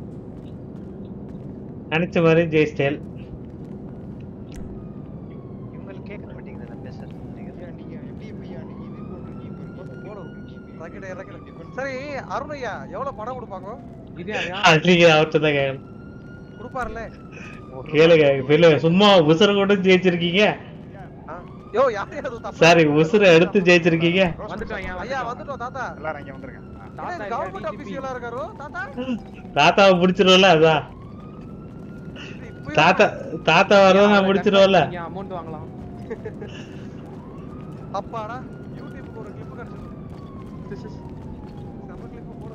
நினைச்ச மாதிரி ஜெய் ஸ்டைல் இவங்களுக்கு கேட்க மாட்டேங்குது நான் பேசுறது ராக்கெட் ராக்கெட் சரி அருண் ஐயா எவ்வளவு பணம் கொடுப்பாங்க நீங்க அவர்கிட்ட தான் கேட்கணும் கொடுப்பாருல்ல கேளுங்க இல்ல சும்மா உசுர கூட ஜெயிச்சிருக்கீங்க யோ யார் யார் தப்பு சாரி உசுர எடுத்து ஜெயிச்சிருக்கீங்க வந்துட்டோம் ஐயா ஐயா வந்துட்டோம் தாத்தா எல்லாரும் இங்க வந்துருங்க கவர்மெண்ட் ஆபீசியலா இருக்காரு தாத்தா தாத்தாவை பிடிச்சிருவோம்ல அதான் தாத்தா தாத்தா வரதான் நான் பிடிச்சிருவோம்ல அமௌண்ட் வாங்கலாம் அப்பாடா யூடியூப்க்கு ஒரு கிளிப் கிடைச்சது செம்ம கிளிப் போடு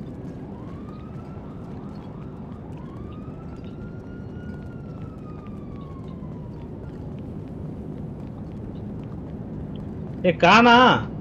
ஏ காணா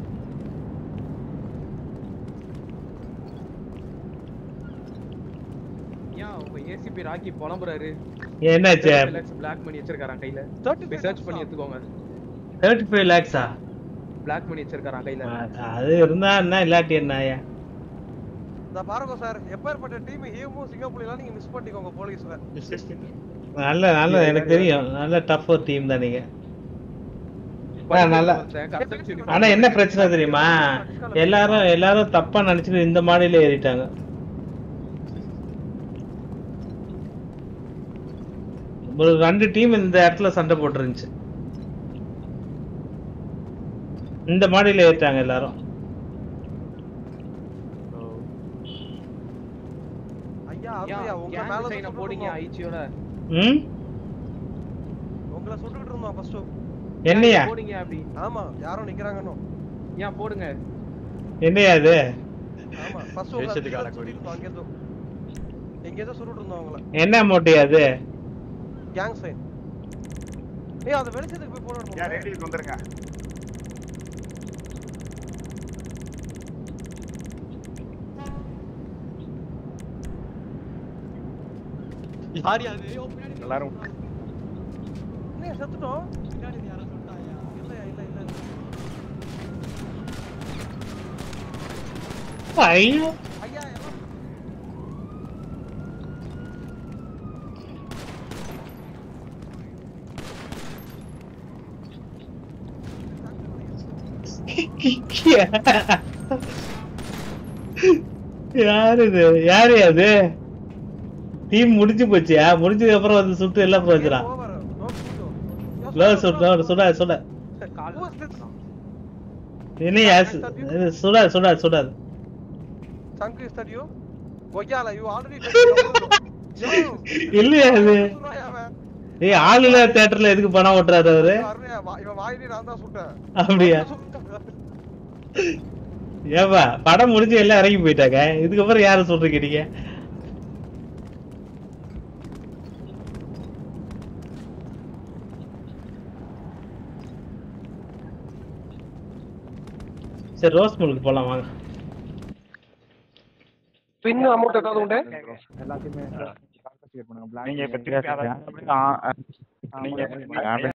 ஏன் உங்க ஏசிபி ராக்கி புலம்புறாரு என்னாச்சு? பிளாக் மணி வச்சிருக்காராம் கையில போய் சர்ச் பண்ணி எடுத்துக்கோங்க தேர்ட்டி ஃபைவ் லேக்ஸா பிளாக் மணி வச்சிருக்காராம் கையில அது இருந்தா என்ன இல்லாட்டி என்ன ஐயா இந்த பாருங்க சார் எப்பேற்பட்ட டீம் ஹீமோ சிங்கப்பூர்லாம் நீங்க மிஸ் பண்ணிக்கோங்க போலீஸ்ல நல்ல நல்ல எனக்கு தெரியும் நல்ல டஃப் டீம் தான் நீங்க ஆ, நல்லா ஆனா என்ன பிரச்சனை தெரியுமா எல்லாரும் எல்லாரும் தப்பா நினைச்சிட்டு இந்த மாடியில ஏறிட்டாங்க ஒரு ரெண்டு டீம் இந்த இடத்துல சண்டை போட்டுருந்துச்சு இந்த மாடியில ஏறிட்டாங்க எல்லாரும் ஐயா அருண் ஐயா உங்க மேல சைன தான் போடுங்க போடுங்க ஐச்சியோட ம் உங்களை சுட்டுக்கிட்டு இருந்தோம் ஃபர்ஸ்ட் என்னையா போடுங்க அப்படி ஆமா யாரோ நிக்கிறாங்கன்னு ஏன் போடுங்க என்னையா அது ஆமா ஃபர்ஸ்ட் உங்களை தேசத்துக்கு ஆள சுட்டுட்டு இருந்தோம் அங்கேதோ எங்கேதோ சுட்டுட்டு இருந்தோம் உங்களை என்ன மோட்டியா அது கேங் சைன் ஏய் அந்த வெளிச்சத்துக்கு போய் போடணும் ஏன் ரேடியோக்கு வந்துருங்க யார் யாரு எல்லாரும் என்ன செத்துட்டோம் இல்லையா இல்ல இல்ல ஐயோ ஐயா எல்லாம் யாரு இது யாரு அது டீம் முடிஞ்சு போச்சியா முடிஞ்சதுக்கு அப்புறம் வந்து சுட்டு எல்லாம் போச்சுடா லோ சுட சுட சுட என்னையா சு- இது சுடாது சுடாது சுடாது சங்கு இஸ் தட் யூ கொய்யால யூ ஆல்ரெடி இல்லையா அது ஏய் ஆள் இல்லாத தியேட்டர்ல எதுக்கு பணம் ஓட்டுறாரு அவரு இவன் வாயிலே நான் தான் சுட்டேன் அப்படியா ஏப்பா படம் முடிஞ்சு எல்லாம் இறங்கி போயிட்டாங்க இதுக்கப்புறம் யாரை சொல்றீங்க நீங்க சரி ரோஸ் மில்க் போலாம் வாங்க பின் அமௌண்ட் ஏதாவது உண்டு நீங்க இப்ப திருப்பி அதை நீங்க